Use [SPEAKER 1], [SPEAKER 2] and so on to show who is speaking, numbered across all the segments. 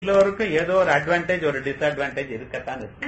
[SPEAKER 1] எல்லோருக்கும் ஏதோ ஒரு அட்வான்டேஜ் ஒரு டிஸ்அட்வான்டேஜ் இருக்கத்தான் இருக்கு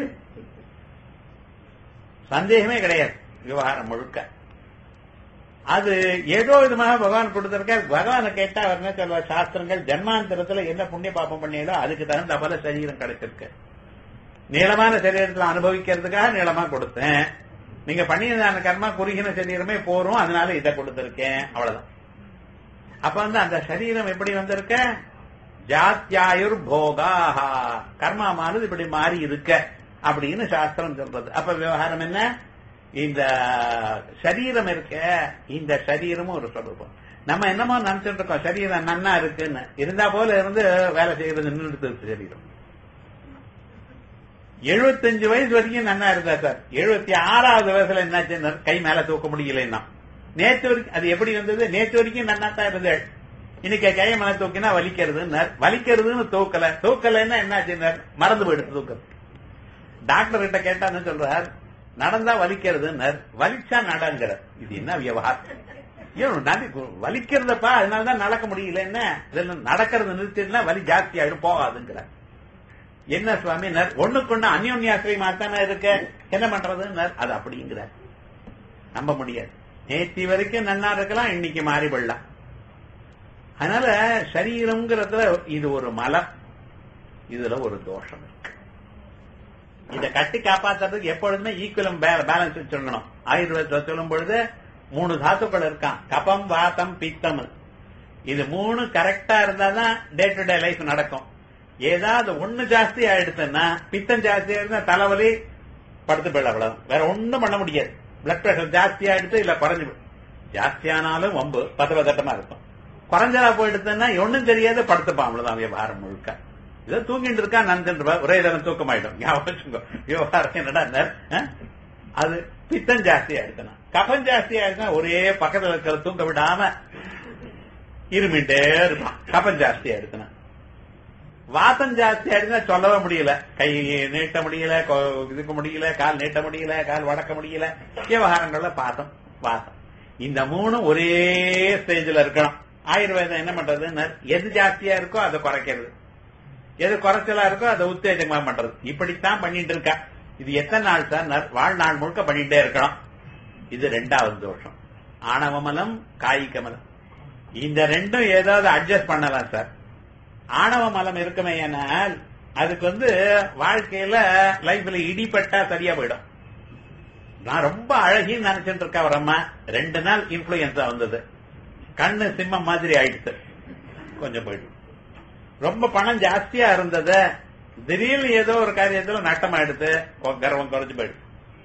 [SPEAKER 1] சந்தேகமே கிடையாது விவகாரம் முழுக்க அது ஏதோ விதமாக பகவான் கொடுத்திருக்க பகவானை கேட்டா அவர் என்ன சொல்வார் சாஸ்திரங்கள் ஜன்மாந்தரத்துல என்ன புண்ணிய பாப்பம் பண்ணியதோ அதுக்கு தகுந்த போல சரீரம் கிடைச்சிருக்கு நீளமான சரீரத்துல அனுபவிக்கிறதுக்காக நீளமா கொடுத்தேன் நீங்க பண்ணியதான கர்மா குறுகின சரீரமே போறோம் அதனால இதை கொடுத்திருக்கேன் அவ்வளவுதான் அப்ப வந்து அந்த சரீரம் எப்படி வந்திருக்க ஜாத்தியாயுர் போகாஹா கர்மாமானது இப்படி மாறி இருக்க அப்படின்னு சாஸ்திரம் சொல்றது அப்ப விவகாரம் என்ன இந்த சரீரம் இருக்க இந்த சரீரமும் ஒரு சொல்லுவோம் நம்ம என்னமோ நினைச்சிட்டு இருக்கோம் சரீரம் நன்னா இருக்குன்னு இருந்தா போல இருந்து வேலை செய்யறது நின்றுட்டு சரீரம் எழுபத்தஞ்சு வயசு வரைக்கும் நன்னா இருந்தா சார் எழுபத்தி ஆறாவது வயசுல என்னாச்சு கை மேல தூக்க முடியலன்னா நேற்று வரைக்கும் அது எப்படி வந்தது நேற்று வரைக்கும் நன்னா தான் இருந்தேள் இன்னைக்கு கையை மேல தூக்கினா வலிக்கிறதுன்னு வலிக்கிறதுன்னு தூக்கல தூக்கலன்னா என்னாச்சு மறந்து போயிடுது தூக்கிறது டாக்டர் கிட்ட கேட்டா என்ன சொல்றார் நடந்தா வலிக்கிறதுன்னு வலிச்சா நடங்கிற இது என்ன விவகாரம் வலிக்கிறதப்பா அதனாலதான் நடக்க முடியல என்ன இதெல்லாம் நடக்கிறது நிறுத்தினா வலி ஜாஸ்தி ஆயிடும் போகாதுங்கிற என்ன சுவாமி ஒண்ணுக்கு அந்யோன்யாசிரியமா தானே இருக்க என்ன பண்றது அது அப்படிங்கிற நம்ப முடியாது நேத்தி வரைக்கும் நன்னா இருக்கலாம் இன்னைக்கு மாறி விடலாம் அதனால சரீரம்ங்கிறதுல இது ஒரு மலம் இதுல ஒரு தோஷம் இருக்கு இத கட்டி காப்பாத்துறதுக்கு எப்பொழுதுமே ஈக்குவலம் பேலன்ஸ் சொல்லணும் ஆயுர்வேதத்தை சொல்லும் பொழுது மூணு தாத்துக்கள் இருக்கான் கபம் வாதம் பித்தம் இது மூணு கரெக்டா இருந்தாதான் டே டு டே லைஃப் நடக்கும் ஏதாவது ஒண்ணு ஜாஸ்தி ஆயிடுச்சுன்னா பித்தம் ஜாஸ்தி ஆயிடுச்சுன்னா தலைவலி படுத்து போயிட அவ்வளவு வேற ஒண்ணும் பண்ண முடியாது பிளட் பிரஷர் ஜாஸ்தி ஆயிடுச்சு இல்ல குறைஞ்சு ஜாஸ்தியானாலும் வம்பு பத்து பதட்டமா இருக்கும் குறைஞ்சலா போயிடுச்சுன்னா ஒண்ணும் தெரியாது படுத்துப்பான் அவ்வளவுதான் விவகாரம் முழுக்க இதை தூங்கிட்டு இருக்கா நந்துட்டு ஒரே தரம் தூக்கமாயிடும் ஞாபகம் விவகாரம் என்னடா அது பித்தம் ஜாஸ்தி ஆயிடுச்சுன்னா கபம் ஜாஸ்தி ஆயிடுச்சுன்னா ஒரே பக்கத்துல இருக்கிற தூங்க விடாம இருமிட்டே இருப்பான் கபம் ஜாஸ்தி ஆயிடுச்சுன்னா வாத்தம் ஜாஸ்தி ஆயிடுச்சுன்னா சொல்லவே முடியல கை நீட்ட முடியல இதுக்க முடியல கால் நீட்ட முடியல கால் வடக்க முடியல விவகாரங்கள்ல பாத்தம் வாத்தம் இந்த மூணு ஒரே ஸ்டேஜ்ல இருக்கணும் ஆயுர்வேதம் என்ன பண்றது எது ஜாஸ்தியா இருக்கோ அதை குறைக்கிறது எது குறைச்சலா இருக்கோ அதை உத்தேஜமா பண்றது இப்படித்தான் பண்ணிட்டு இருக்கா இது எத்தனை நாள் சார் வாழ்நாள் முழுக்க பண்ணிட்டே இருக்கணும் இது ரெண்டாவது தோஷம் ஆணவமலம் காய்கமலம் இந்த ரெண்டும் ஏதாவது அட்ஜஸ்ட் பண்ணலாம் சார் ஆணவ மலம் இருக்குமே ஆனால் அதுக்கு வந்து வாழ்க்கையில லைஃப்ல இடிப்பட்டா சரியா போயிடும் நான் ரொம்ப அழகின்னு நினைச்சிட்டு இருக்கேன் ஒரு அம்மா ரெண்டு நாள் இன்ஃபுளுயன்ஸா வந்தது கண்ணு சிம்மம் மாதிரி ஆயிடுச்சு கொஞ்சம் போயிடும் ரொம்ப பணம் ஜாஸ்தியா இருந்தது திடீர்னு ஏதோ ஒரு காரியத்துல நஷ்டம் ஆயிடுது கர்வம் குறைஞ்சு போயிடுது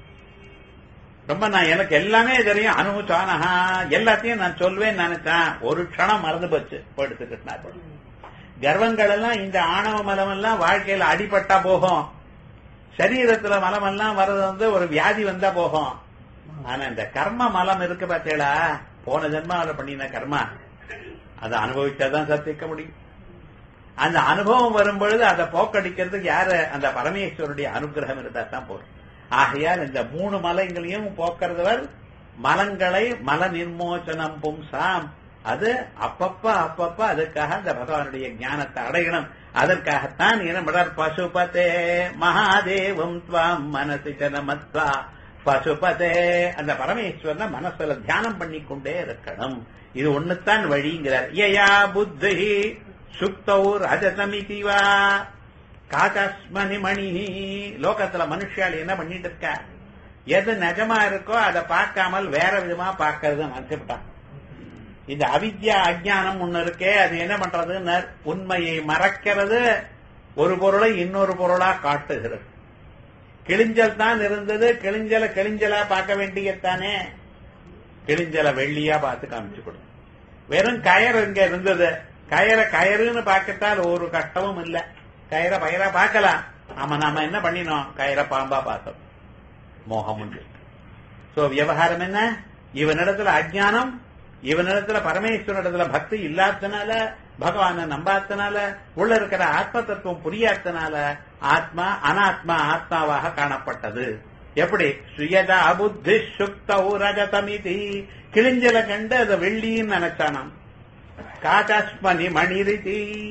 [SPEAKER 1] ரொம்ப நான் எனக்கு எல்லாமே தெரியும் அனுபவிச்சானஹா எல்லாத்தையும் நான் சொல்வேன்னு நினைச்சேன் ஒரு க்ஷணம் மறந்து போச்சு போயிடுச்சு கிருஷ்ணா கர்வங்கள் எல்லாம் இந்த ஆணவ மலம் எல்லாம் வாழ்க்கையில அடிபட்டா போகும் சரீரத்துல மலம் எல்லாம் வர்றது வந்து ஒரு வியாதி வந்தா போகும் ஆனா இந்த கர்ம மலம் இருக்கு பார்த்தீங்களா போன ஜென்மாவில பண்ணின கர்மா அதை அனுபவிச்சாதான் சத்திக்க முடியும் அந்த அனுபவம் வரும் பொழுது அதை போக்கடிக்கிறதுக்கு யாரு அந்த பரமேஸ்வருடைய அனுகிரகம் இருந்தா தான் போதும் ஆகையால் இந்த மூணு மலைகளையும் போக்குறதவர் மலங்களை மல நிர்மோச்சனம் பும்சாம் அது அப்பப்ப அப்பப்ப அதுக்காக அந்த பகவானுடைய ஞானத்தை அடையணும் அதற்காகத்தான் என்ன பசுபதே மகாதேவம் துவாம் மனசு ஜனமத்வா பசுபதே அந்த பரமேஸ்வரனை மனசுல தியானம் பண்ணி கொண்டே இருக்கணும் இது ஒண்ணுத்தான் வழிங்கிறார் யயா புத்தி சுக்தௌ ரஜதமிதிவா காகாஸ்மணி மணி லோகத்துல மனுஷால் என்ன பண்ணிட்டு இருக்கா எது நிஜமா இருக்கோ அதை பார்க்காமல் வேற விதமா பார்க்கறது நினைச்சுட்டான் இந்த அவித்யா அஜானம் ஒண்ணு இருக்கே அது என்ன பண்றது உண்மையை மறைக்கிறது ஒரு பொருளை இன்னொரு பொருளா காட்டுகிறது கிழிஞ்சல் தான் இருந்தது கிழிஞ்சல கிழிஞ்சலா பார்க்க வேண்டியதானே கிழிஞ்சல வெள்ளியா பார்த்து காமிச்சு கொடு வெறும் கயர் இங்க இருந்தது கயரை கயறுன்னு பார்க்கத்தால் ஒரு கஷ்டமும் இல்ல கயரை பயிரா பார்க்கலாம் ஆமா நாம என்ன பண்ணினோம் கயரை பாம்பா பார்த்தோம் மோகம் உண்டு சோ விவகாரம் என்ன இவனிடத்துல அஜானம் இவனிடத்துல பரமேஸ்வரனிடத்துல பக்தி இல்லாதனால பகவான நம்பாதனால உள்ள இருக்கிற ஆத்ம தத்துவம் புரியாதனால ஆத்மா அனாத்மா ஆத்மாவாக காணப்பட்டது எப்படி சுயதா புத்தி சுக்த ரஜதமிதி கிழிஞ்சல கண்டு அதை வெள்ளின்னு நினைச்சானாம் காகாஸ்மணி மணிரிதி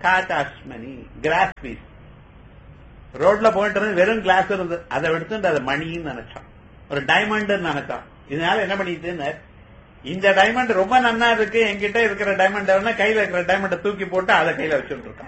[SPEAKER 1] காட்டாஸ்மணி கிளாஸ் பீஸ் ரோட்ல போயிட்டு இருந்து வெறும் கிளாஸ் இருந்தது அதை எடுத்துட்டு அதை மணின்னு நினைச்சோம் ஒரு டைமண்ட் நினைச்சோம் இதனால என்ன பண்ணிட்டுன்னு இந்த டைமண்ட் ரொம்ப நன்னா இருக்கு என்கிட்ட இருக்கிற டைமண்ட் கையில இருக்கிற டைமண்ட தூக்கி போட்டு அதை கையில வச்சுட்டு இருக்கான்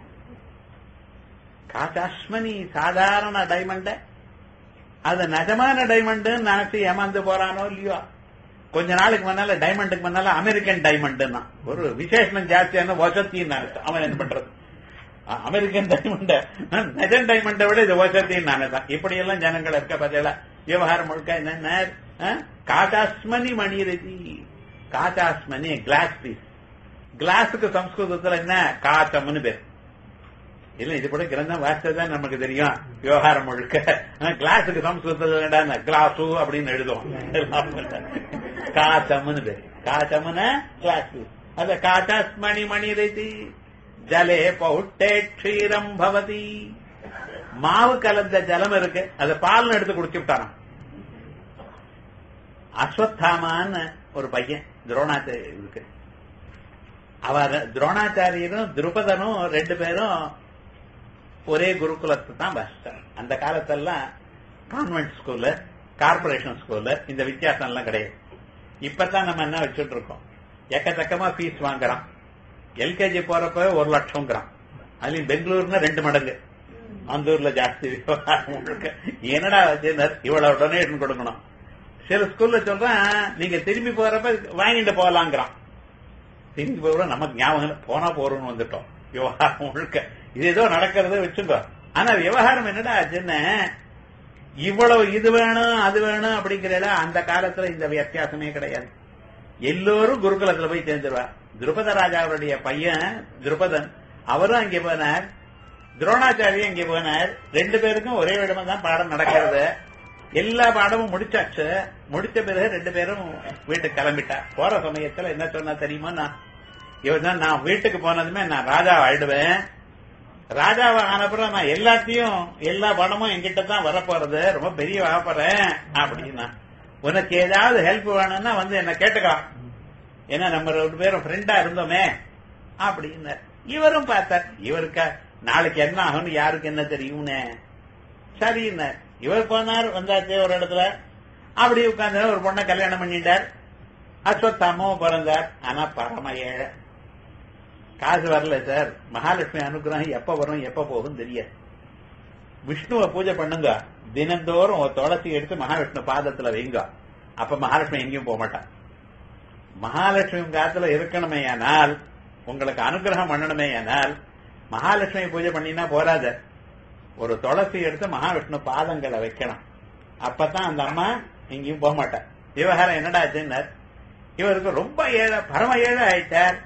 [SPEAKER 1] காட்டாஸ்மணி சாதாரண டைமண்ட அது நிஜமான டைமண்ட் நினைச்சு ஏமாந்து போறானோ இல்லையோ கொஞ்ச நாளுக்கு முன்னால டைமண்டுக்கு முன்னால அமெரிக்கன் டைமண்ட்னா ஒரு விசேஷம் ஜாஸ்தியான வசத்தின்னு நினைச்சான் அவன் என்ன பண்றது அ- அமெரிக்கன் டைமண்ட நெஜன் டைமண்டை விட இது வசத்தின்னு நினைச்சான் இப்படி எல்லாம் ஜனங்கள் இருக்க பார்த்தீங்களா விவகாரம் முழுக்க என்னென்ன அஹ், காட்டாஸ்மணி மணிரதி காட்டாஸ்மணி கிளாஸ் பீஸ் கிளாஸுக்கு சம்ஸ்கிருதத்துல என்ன காட்டம்னு பேர் இல்ல இது கூட கிரந்தம் வாசிச்சதான் நமக்கு தெரியும் விவகாரம் முழுக்க ஆனா, கிளாஸுக்கு சம்ஸ்கிருதத்துல கிளாஸு அப்படின்னு எழுதுவோம் காச்சம்னு பேர் காச்சம்னு கிளாஸ் அத காட்டாஸ்மணி மணி ரதி ஜலே பௌட்டே க்ஷீரம் பவதி மாவு கலந்த ஜலம் இருக்கு அது பால்னு எடுத்து குடிச்சு விட்டாராம் அஸ்வத்தாமான்னு ஒரு பையன் துரோணாச்சாரிய இருக்கு அவர் துரோணாச்சாரியரும் துருபதனும் ரெண்டு பேரும் ஒரே குருகுலத்தை தான் வசிச்சார் அந்த காலத்தெல்லாம் கான்வென்ட் ஸ்கூலு கார்பரேஷன் ஸ்கூலு இந்த வித்தியாசம் எல்லாம் கிடையாது இப்பதான் நம்ம என்ன வச்சுட்டு இருக்கோம் எக்கச்சக்கமா ஃபீஸ் வாங்குறான் எல்கேஜி போறப்ப ஒரு லட்சம்ங்கிறான் அதுலயும் பெங்களூர்னா ரெண்டு மடங்கு அந்த ஊர்ல ஜாஸ்தி விவகாரம் முழுக்க. என்னடா வச்சிருந்தார் இவ்வளவு டொனேஷன் கொடுக்கணும் சில ஸ்கூல்ல சொல்றேன் நீங்க திரும்பி போறப்ப வாங்கிட்டு போகலாங்கிறான் திரும்பி போக நமக்கு ஞாபகம் இல்ல. போனா போறோம்னு வந்துட்டோம் விவகாரம் முழுக்க இது ஏதோ நடக்கிறத வச்சுக்கோ ஆனா விவகாரம் என்னடா ஆச்சுன்னு இவ்வளவு இது வேணும் அது வேணும் அப்படிங்கிறத அந்த காலத்துல இந்த வித்தியாசமே கிடையாது எல்லோரும் குருகுலத்துல போய் சேர்ந்துருவா துருபத ராஜாவுடைய பையன் துருபதன் அவரும் அங்கே போனார் துரோணாச்சாரியும் அங்கே போனார் ரெண்டு பேருக்கும் ஒரே விடமா தான் பாடம் நடக்கிறது எல்லா பாடமும் முடிச்சாச்சு முடிச்ச பிறகு ரெண்டு பேரும் வீட்டுக்கு கிளம்பிட்டா போற சமயத்துல என்ன சொன்னா தெரியுமா நான் இவன் தான் நான் வீட்டுக்கு போனதுமே நான் ராஜா ஆயிடுவேன் ராஜாவை ஆனப்புறம் நான் எல்லாத்தையும் எல்லா பணமும் என்கிட்ட தான் வரப்போறது ரொம்ப பெரிய வரப்போறேன் அப்படின்னா உனக்கு ஏதாவது ஹெல்ப் வேணும்னா வந்து என்ன கேட்டுக்கலாம் ஏன்னா நம்ம ரெண்டு பேரும் ஃப்ரெண்டா இருந்தோமே அப்படின்னு இவரும் பார்த்தார் இவருக்கு நாளைக்கு என்ன ஆகும்னு யாருக்கு என்ன தெரியும்னு சரின்னு இவர் போனார் வந்தாச்சு ஒரு இடத்துல அப்படி உட்கார்ந்து ஒரு பொண்ணை கல்யாணம் பண்ணிட்டார் அஸ்வத்தாமும் பிறந்தார் ஆனா பரம ஏழை காசு வரல சார் மகாலட்சுமி அனுகிரகம் எப்ப வரும் எப்ப போகும் தெரியாது விஷ்ணுவை பூஜை பண்ணுங்க தினந்தோறும் ஒரு துளசி எடுத்து மகாவிஷ்ணு பாதத்துல வைங்க அப்ப மகாலட்சுமி எங்கேயும் போக மாட்டான் மகாலட்சுமி உங்க காலத்துல இருக்கணுமே ஆனால் உங்களுக்கு அனுகிரகம் பண்ணணுமே ஆனால் மகாலட்சுமி பூஜை பண்ணினா போராத ஒரு துளசி எடுத்து மகாவிஷ்ணு பாதங்களை வைக்கணும் அப்பதான் அந்த அம்மா எங்கேயும் போக மாட்டார் விவகாரம் என்னடா ஆச்சுன்னார் இவருக்கு ரொம்ப ஏழை பரம ஏழை ஆயிட்டார்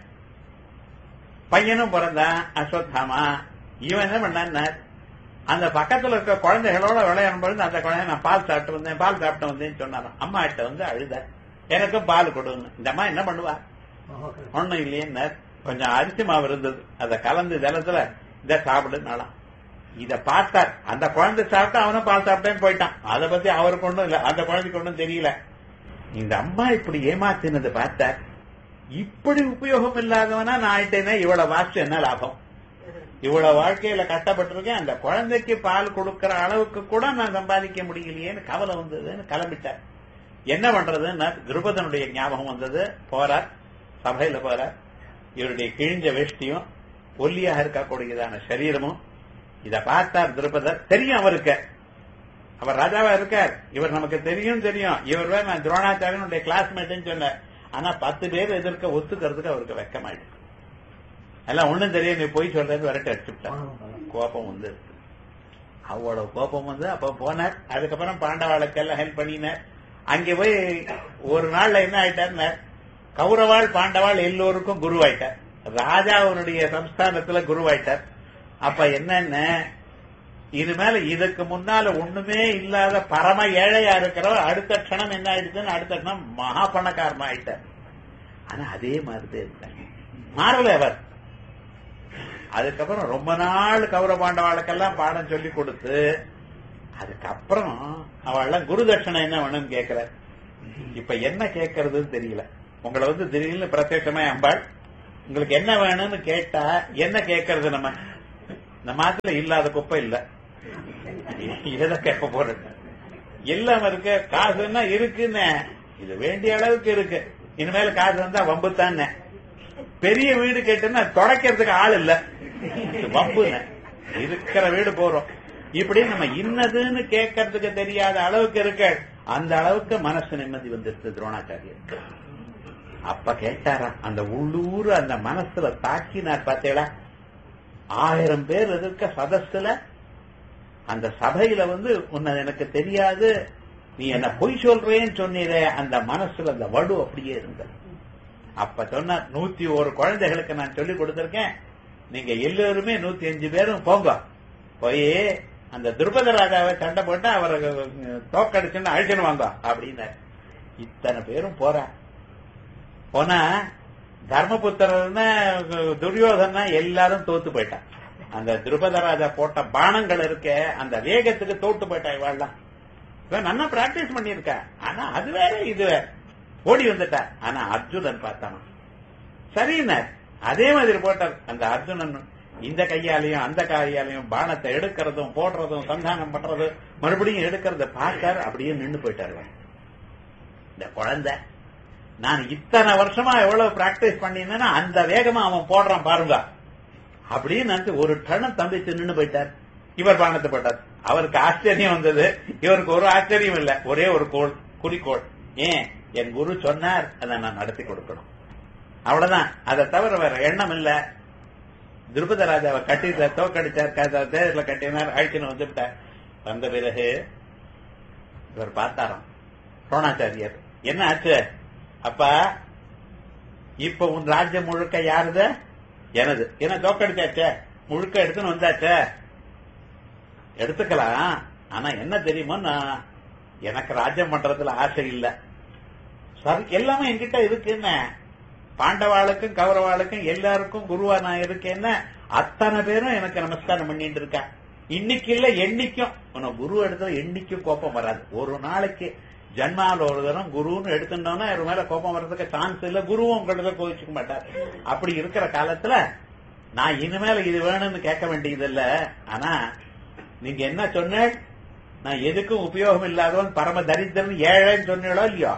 [SPEAKER 1] பையனும் பிறந்தான் அஸ்வத்தாமா இவன் என்ன பண்ணார் அந்த பக்கத்துல இருக்க குழந்தைகளோட விளையாடும் பொழுது அந்த குழந்தை நான் பால் சாப்பிட்டு வந்தேன் பால் சாப்பிட்டு வந்தேன்னு சொன்னாராம் அம்மா கிட்ட வந்து அழுத எனக்கும் பால் கொடுங்க இந்த அம்மா என்ன பண்ணுவா ஒண்ணும் இல்லையே கொஞ்சம் அரிசி மாவு இருந்தது அதை கலந்து ஜலத்துல இதை சாப்பிடுனாலாம் இத பார்த்தார் அந்த குழந்தை சாப்பிட்டு அவனும் பால் சாப்பிட்டேன்னு போயிட்டான் அதை பத்தி அவருக்கு ஒண்ணும் இல்ல அந்த குழந்தைக்கு ஒண்ணும் தெரியல இந்த அம்மா இப்படி ஏமாத்தினது பார்த்தார் இப்படி உபயோகம் இல்லாதவனா நான் ஆயிட்டேன்னா இவ்வளவு வாசிச்சு என்ன லாபம் இவ்வளவு வாழ்க்கையில கஷ்டப்பட்டிருக்கேன் அந்த குழந்தைக்கு பால் கொடுக்கிற அளவுக்கு கூட நான் சம்பாதிக்க முடியலையேன்னு கவலை வந்ததுன்னு கிளம்பிட்டார் என்ன பண்றதுன்னா திருபதனுடைய ஞாபகம் வந்தது போறார் சபையில போறார் இவருடைய கிழிஞ்ச வேஷ்டியும் ஒல்லியாக இருக்கக்கூடியதான சரீரமும் இத பார்த்தார் திருப்பதர் தெரியும் அவருக்கு அவர் ராஜாவா இருக்கார் இவர் நமக்கு தெரியும் தெரியும் இவர் வேற நான் துரோணாச்சாரியனுடைய கிளாஸ்மேட்னு சொன்னார் ஆனா பத்து பேர் எதிர்க்க ஒத்துக்கிறதுக்கு அவருக்கு வெக்கமாயிடுச்சு எல்லாம் ஒண்ணும் தெரியும் நீ போய் சொல்றது விரட்டு அடிச்சுட்டார் கோபம் வந்து அவ்வளவு கோபம் வந்து அப்ப போனார் அதுக்கப்புறம் பாண்டவாளுக்கெல்லாம் ஹெல்ப் பண்ணினார் அங்கே போய் ஒரு நாள்ல என்ன ஆயிட்டார் கௌரவாள் பாண்டவாள் எல்லோருக்கும் குருவாயிட்டார் ராஜா அவருடைய சம்ஸ்தானத்துல குருவாயிட்டார் அப்ப என்னென்ன இது மேல இதுக்கு முன்னால ஒண்ணுமே இல்லாத பரம ஏழையா இருக்கிறவர் அடுத்த க்ஷணம் என்ன ஆயிடுச்சுன்னு அடுத்த க்ஷணம் மகா பணக்காரன் ஆயிட்டார் ஆனா அதே மாதிரிதான் இருந்தாங்க மாறல அவர் அதுக்கப்புறம் ரொம்ப நாள் கௌரவ பாண்டவாளுக்கெல்லாம் பாடம் சொல்லி கொடுத்து அதுக்கப்புறம் அவள்லாம் குரு தட்சணை என்ன வேணும்னு கேட்கிற இப்ப என்ன கேட்கறதுன்னு தெரியல உங்களை வந்து திடீர்னு பிரத்யட்சமா அம்பாள் உங்களுக்கு என்ன வேணும்னு கேட்டா என்ன கேட்கறது நம்ம நம்ம ஆத்துல இல்லாத குப்பை இல்ல எதை கேட்க போறது எல்லாம் இருக்கு காசுன்னா இருக்குன்னு இது வேண்டிய அளவுக்கு இருக்கு இனிமேல் காசு வந்தா வம்பு தானே பெரிய வீடு கேட்டுன்னா தொடக்கிறதுக்கு ஆள் இல்ல வம்புன்னு இருக்கிற வீடு போறோம் இப்படி நம்ம இன்னதுன்னு கேட்கறதுக்கு தெரியாத அளவுக்கு இருக்க அந்த அளவுக்கு மனசு நிம்மதி வந்துருச்சு துரோணாச்சாரியருக்கு அப்ப கேட்டாராம் அந்த உள்ளூர் அந்த மனசுல தாக்கினார் பார்த்தேடா ஆயிரம் பேர் இருக்க சதஸ்துல அந்த சபையில வந்து உன்னை எனக்கு தெரியாது நீ என்ன பொய் சொல்றேன்னு சொன்னீரே அந்த மனசுல அந்த வடு அப்படியே இருந்தது அப்ப சொன்ன நூத்தி ஒரு குழந்தைகளுக்கு நான் சொல்லி கொடுத்திருக்கேன் நீங்க எல்லோருமே நூத்தி அஞ்சு பேரும் போங்க போய் அந்த திருப்பதி ராஜாவை சண்டை போட்டு அவரை தோக்கடிச்சுன்னு அழிச்சுன்னு வாங்க அப்படின்னாரு இத்தனை பேரும் போறா போனா தர்மபுத்திரன்னா துரியோதனா எல்லாரும் தோத்து போயிட்டான் அந்த திருபத ராஜா போட்ட பானங்கள் இருக்க அந்த வேகத்துக்கு தோத்து போயிட்டா இவாள்லாம் இவன் நல்லா பிராக்டிஸ் பண்ணிருக்கா ஆனா அது வேற இது வேற ஓடி வந்துட்டா ஆனா அர்ஜுனன் பார்த்தானா சரின்னார் அதே மாதிரி போட்டார் அந்த அர்ஜுனன் இந்த கையாலையும் அந்த கையாலையும் பானத்தை எடுக்கிறதும் போடுறதும் சந்தானம் பண்றது மறுபடியும் எடுக்கிறத பார்த்தார் அப்படியே நின்று போயிட்டாரு இந்த குழந்தை நான் இத்தனை வருஷமா எவ்வளவு பிராக்டிஸ் பண்ணினேன்னா அந்த வேகமா அவன் போடுறான் பாருங்க அப்படின்னு நினைச்சு ஒரு டனம் தம்பிச்சு நின்று போயிட்டார் இவர் பானத்தை போட்டார் அவருக்கு ஆச்சரியம் வந்தது இவருக்கு ஒரு ஆச்சரியம் இல்ல ஒரே ஒரு கோள் குறிக்கோள் ஏன் என் குரு சொன்னார் அதை நான் நடத்தி கொடுக்கணும் அவ்வளவுதான் அதை தவிர வேற எண்ணம் இல்ல திருப்பத ராஜாவை கட்டிட்டார் தோக்கடிச்சார் தேர்தல கட்டினார் அழிச்சுன்னு வந்துவிட்டார் வந்த பிறகு இவர் பார்த்தாராம் துரோணாச்சாரியர் என்ன ஆச்சு அப்பா இப்ப உன் ராஜ்யம் முழுக்க யாருது எனது என்ன தோக்கடிச்சாச்சே முழுக்க எடுத்துன்னு வந்தாச்சே எடுத்துக்கலாம் ஆனா என்ன தெரியுமோ நான் எனக்கு ராஜ்யம் பண்றதுல ஆசை இல்ல சரி எல்லாமே என்கிட்ட இருக்குன்னு பாண்டவாளுக்கும் கௌரவாளுக்கும் எல்லாருக்கும் குருவா நான் இருக்கேன்னு அத்தனை பேரும் எனக்கு நமஸ்காரம் பண்ணிட்டு இருக்கா இன்னைக்கு இல்ல என்னைக்கும் உன குரு எடுத்தா என்னைக்கும் கோபம் வராது ஒரு நாளைக்கு ஜன்மால ஒரு தரம் குருன்னு எடுத்துட்டோம்னா இவர் மேல கோபம் வர்றதுக்கு சான்ஸ் இல்ல குருவும் உங்கள்ட்ட கோவிச்சுக்க மாட்டார் அப்படி இருக்கிற காலத்துல நான் இனிமேல இது வேணும்னு கேட்க வேண்டியது இல்ல ஆனா நீங்க என்ன சொன்ன நான் எதுக்கும் உபயோகம் இல்லாதவன் பரம தரித்திரன் ஏழைன்னு சொன்னீங்களோ இல்லையோ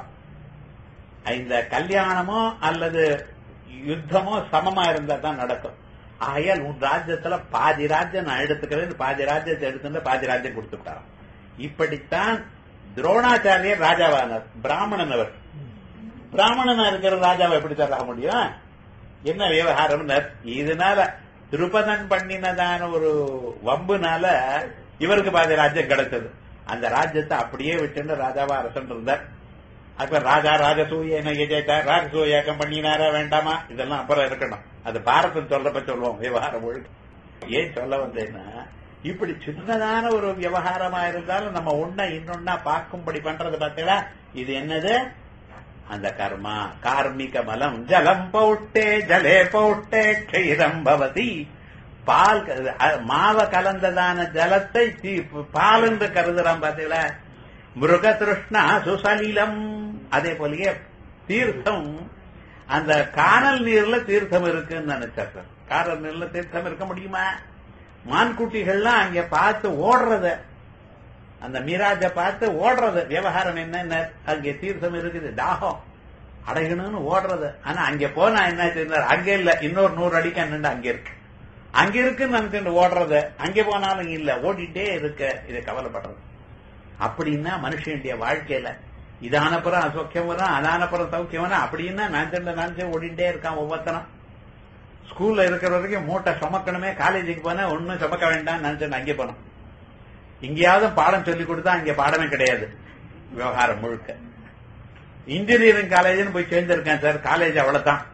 [SPEAKER 1] இந்த கல்யாணமோ அல்லது யுத்தமோ சமமா இருந்தா தான் நடக்கும் ஆகையால் உன் ராஜ்யத்துல பாதி ராஜ்யம் நான் எடுத்துக்கிறேன் பாதி ராஜ்யத்தை எடுத்துட்டு பாதி ராஜ்யம் கொடுத்துட்டாராம் இப்படித்தான் துரோணாச்சாரியர் ராஜாவானார் பிராமணன் அவர் பிராமணனா இருக்கிற ராஜாவை எப்படி தர முடியும் என்ன விவகாரம் இதனால திருப்பதன் பண்ணினதான ஒரு வம்புனால இவருக்கு பாதி ராஜ்யம் கிடைச்சது அந்த ராஜ்யத்தை அப்படியே விட்டு ராஜாவா அரசன் இருந்தார் அப்ப ராஜா ராஜசூய என்ன ஜெயித்தார் ராஜசூயாக்கம் பண்ணினாரா வேண்டாமா இதெல்லாம் அப்புறம் இருக்கணும் அது பாரதம் சொல்றப்ப சொல்லுவோம் விவகாரம் ஒழுங்கு ஏன் சொல்ல வந்தேன்னா இப்படி சின்னதான ஒரு விவகாரமா இருந்தாலும் நம்ம ஒன்ன இன்னொன்னா பார்க்கும்படி பண்றது பார்த்தீங்களா இது என்னது அந்த கர்மா கார்மிக மலம் ஜலம் பௌட்டே ஜலே பௌட்டே க்ஷீரம் பவதி பால் மாவ கலந்ததான ஜலத்தை பால் என்று கருதுறான் பாத்தீங்களா மிருக திருஷ்ணா சுசலிலம் அதே போலயே தீர்த்தம் அந்த காணல் நீர்ல தீர்த்தம் இருக்குன்னு நினைச்சார் காணல் நீர்ல தீர்த்தம் இருக்க முடியுமா மான்குட்டிகள்லாம் அங்க பார்த்து ஓடுறத அந்த மீராஜ பார்த்து ஓடுறது விவகாரம் என்ன அங்கே தீர்த்தம் இருக்குது தாகம் அடையணும்னு ஓடுறது ஆனா அங்க போனா என்ன செய்தார் அங்க இல்ல இன்னொரு நூறு அடிக்க நின்று அங்க இருக்கு அங்க இருக்குன்னு நினைச்சுட்டு ஓடுறது அங்க போனாலும் இல்ல ஓடிட்டே இருக்க இதை கவலைப்படுறது அப்படின்னா மனுஷனுடைய வாழ்க்கையில இதானப்புறம் அசோக்கியம் வரும் அதானப்புறம் சௌக்கியம் வரும் அப்படின்னா நினைச்சு நினைச்சு ஓடிட்டே இருக்கான் ஒவ்வொருத்தனும் ஸ்கூல்ல இருக்கிற வரைக்கும் மூட்டை சுமக்கணுமே காலேஜுக்கு போனா ஒன்னும் சுமக்க வேண்டாம் நினைச்சு அங்கே போனோம் இங்கேயாவது பாடம் சொல்லி கொடுத்தா அங்க பாடமே கிடையாது விவகாரம் முழுக்க இன்ஜினியரிங் காலேஜ்னு போய் சேர்ந்திருக்கேன் சார் காலேஜ் அவ்வளவுதான்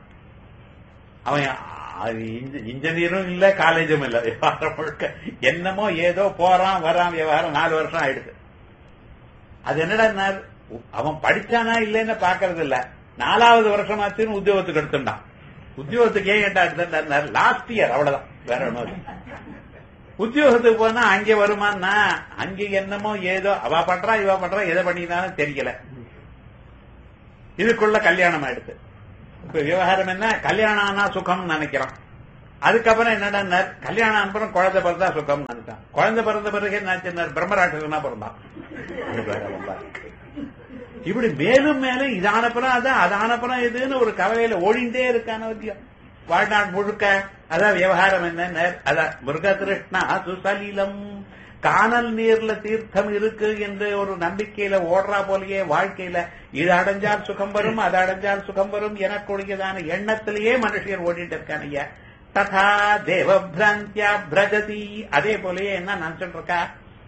[SPEAKER 1] அவன் இன்ஜினியரும் இல்ல காலேஜும் இல்ல விவகாரம் முழுக்க என்னமோ ஏதோ போறான் வரான் விவகாரம் நாலு வருஷம் ஆயிடுது அது என்னடா அவன் படிச்சானா இல்லைன்னு பாக்குறது இல்ல நாலாவது வருஷமாச்சுன்னு உத்தியோகத்துக்கு எடுத்துட்டான் உத்தியோகத்துக்கு ஏன் கேட்டா எடுத்துட்டார் லாஸ்ட் இயர் அவ்வளவுதான் வேற ஒண்ணும் உத்தியோகத்துக்கு போனா அங்கே வருமானா அங்க என்னமோ ஏதோ அவ பண்றா இவ பண்றா எதை பண்ணினாலும் தெரியல இதுக்குள்ள கல்யாணம் ஆயிடுது இப்ப விவகாரம் என்ன கல்யாணம் ஆனா சுகம்னு நினைக்கிறோம் அதுக்கப்புறம் என்னடா கல்யாணம் அப்புறம் குழந்தை பிறந்தா சுகம் நினைச்சான் குழந்தை பிறந்த பிறகு என்ன பிரம்மராட்சசனா பிறந்தான் இப்படி மேலும் மேலும் இதானப்புறம் அதான் அதானப்புறம் இதுன்னு ஒரு கவலையில ஓடிண்டே இருக்கான வாழ்நாள் முழுக்க அதான் விவகாரம் என்ன அதான் முருககிருஷ்ணா சுசலீலம் காணல் நீர்ல தீர்த்தம் இருக்கு என்று ஒரு நம்பிக்கையில ஓடுறா போலயே வாழ்க்கையில இது அடைஞ்சால் சுகம் வரும் அது அடைஞ்சால் சுகம் வரும் எனக்குரியதான எண்ணத்திலேயே மனுஷன் ஓடிட்டு இருக்கான் ஐயா ததா தேவபிராந்தியா பிரஜதி அதே போலயே என்ன நினைச்சுட்டு இருக்கா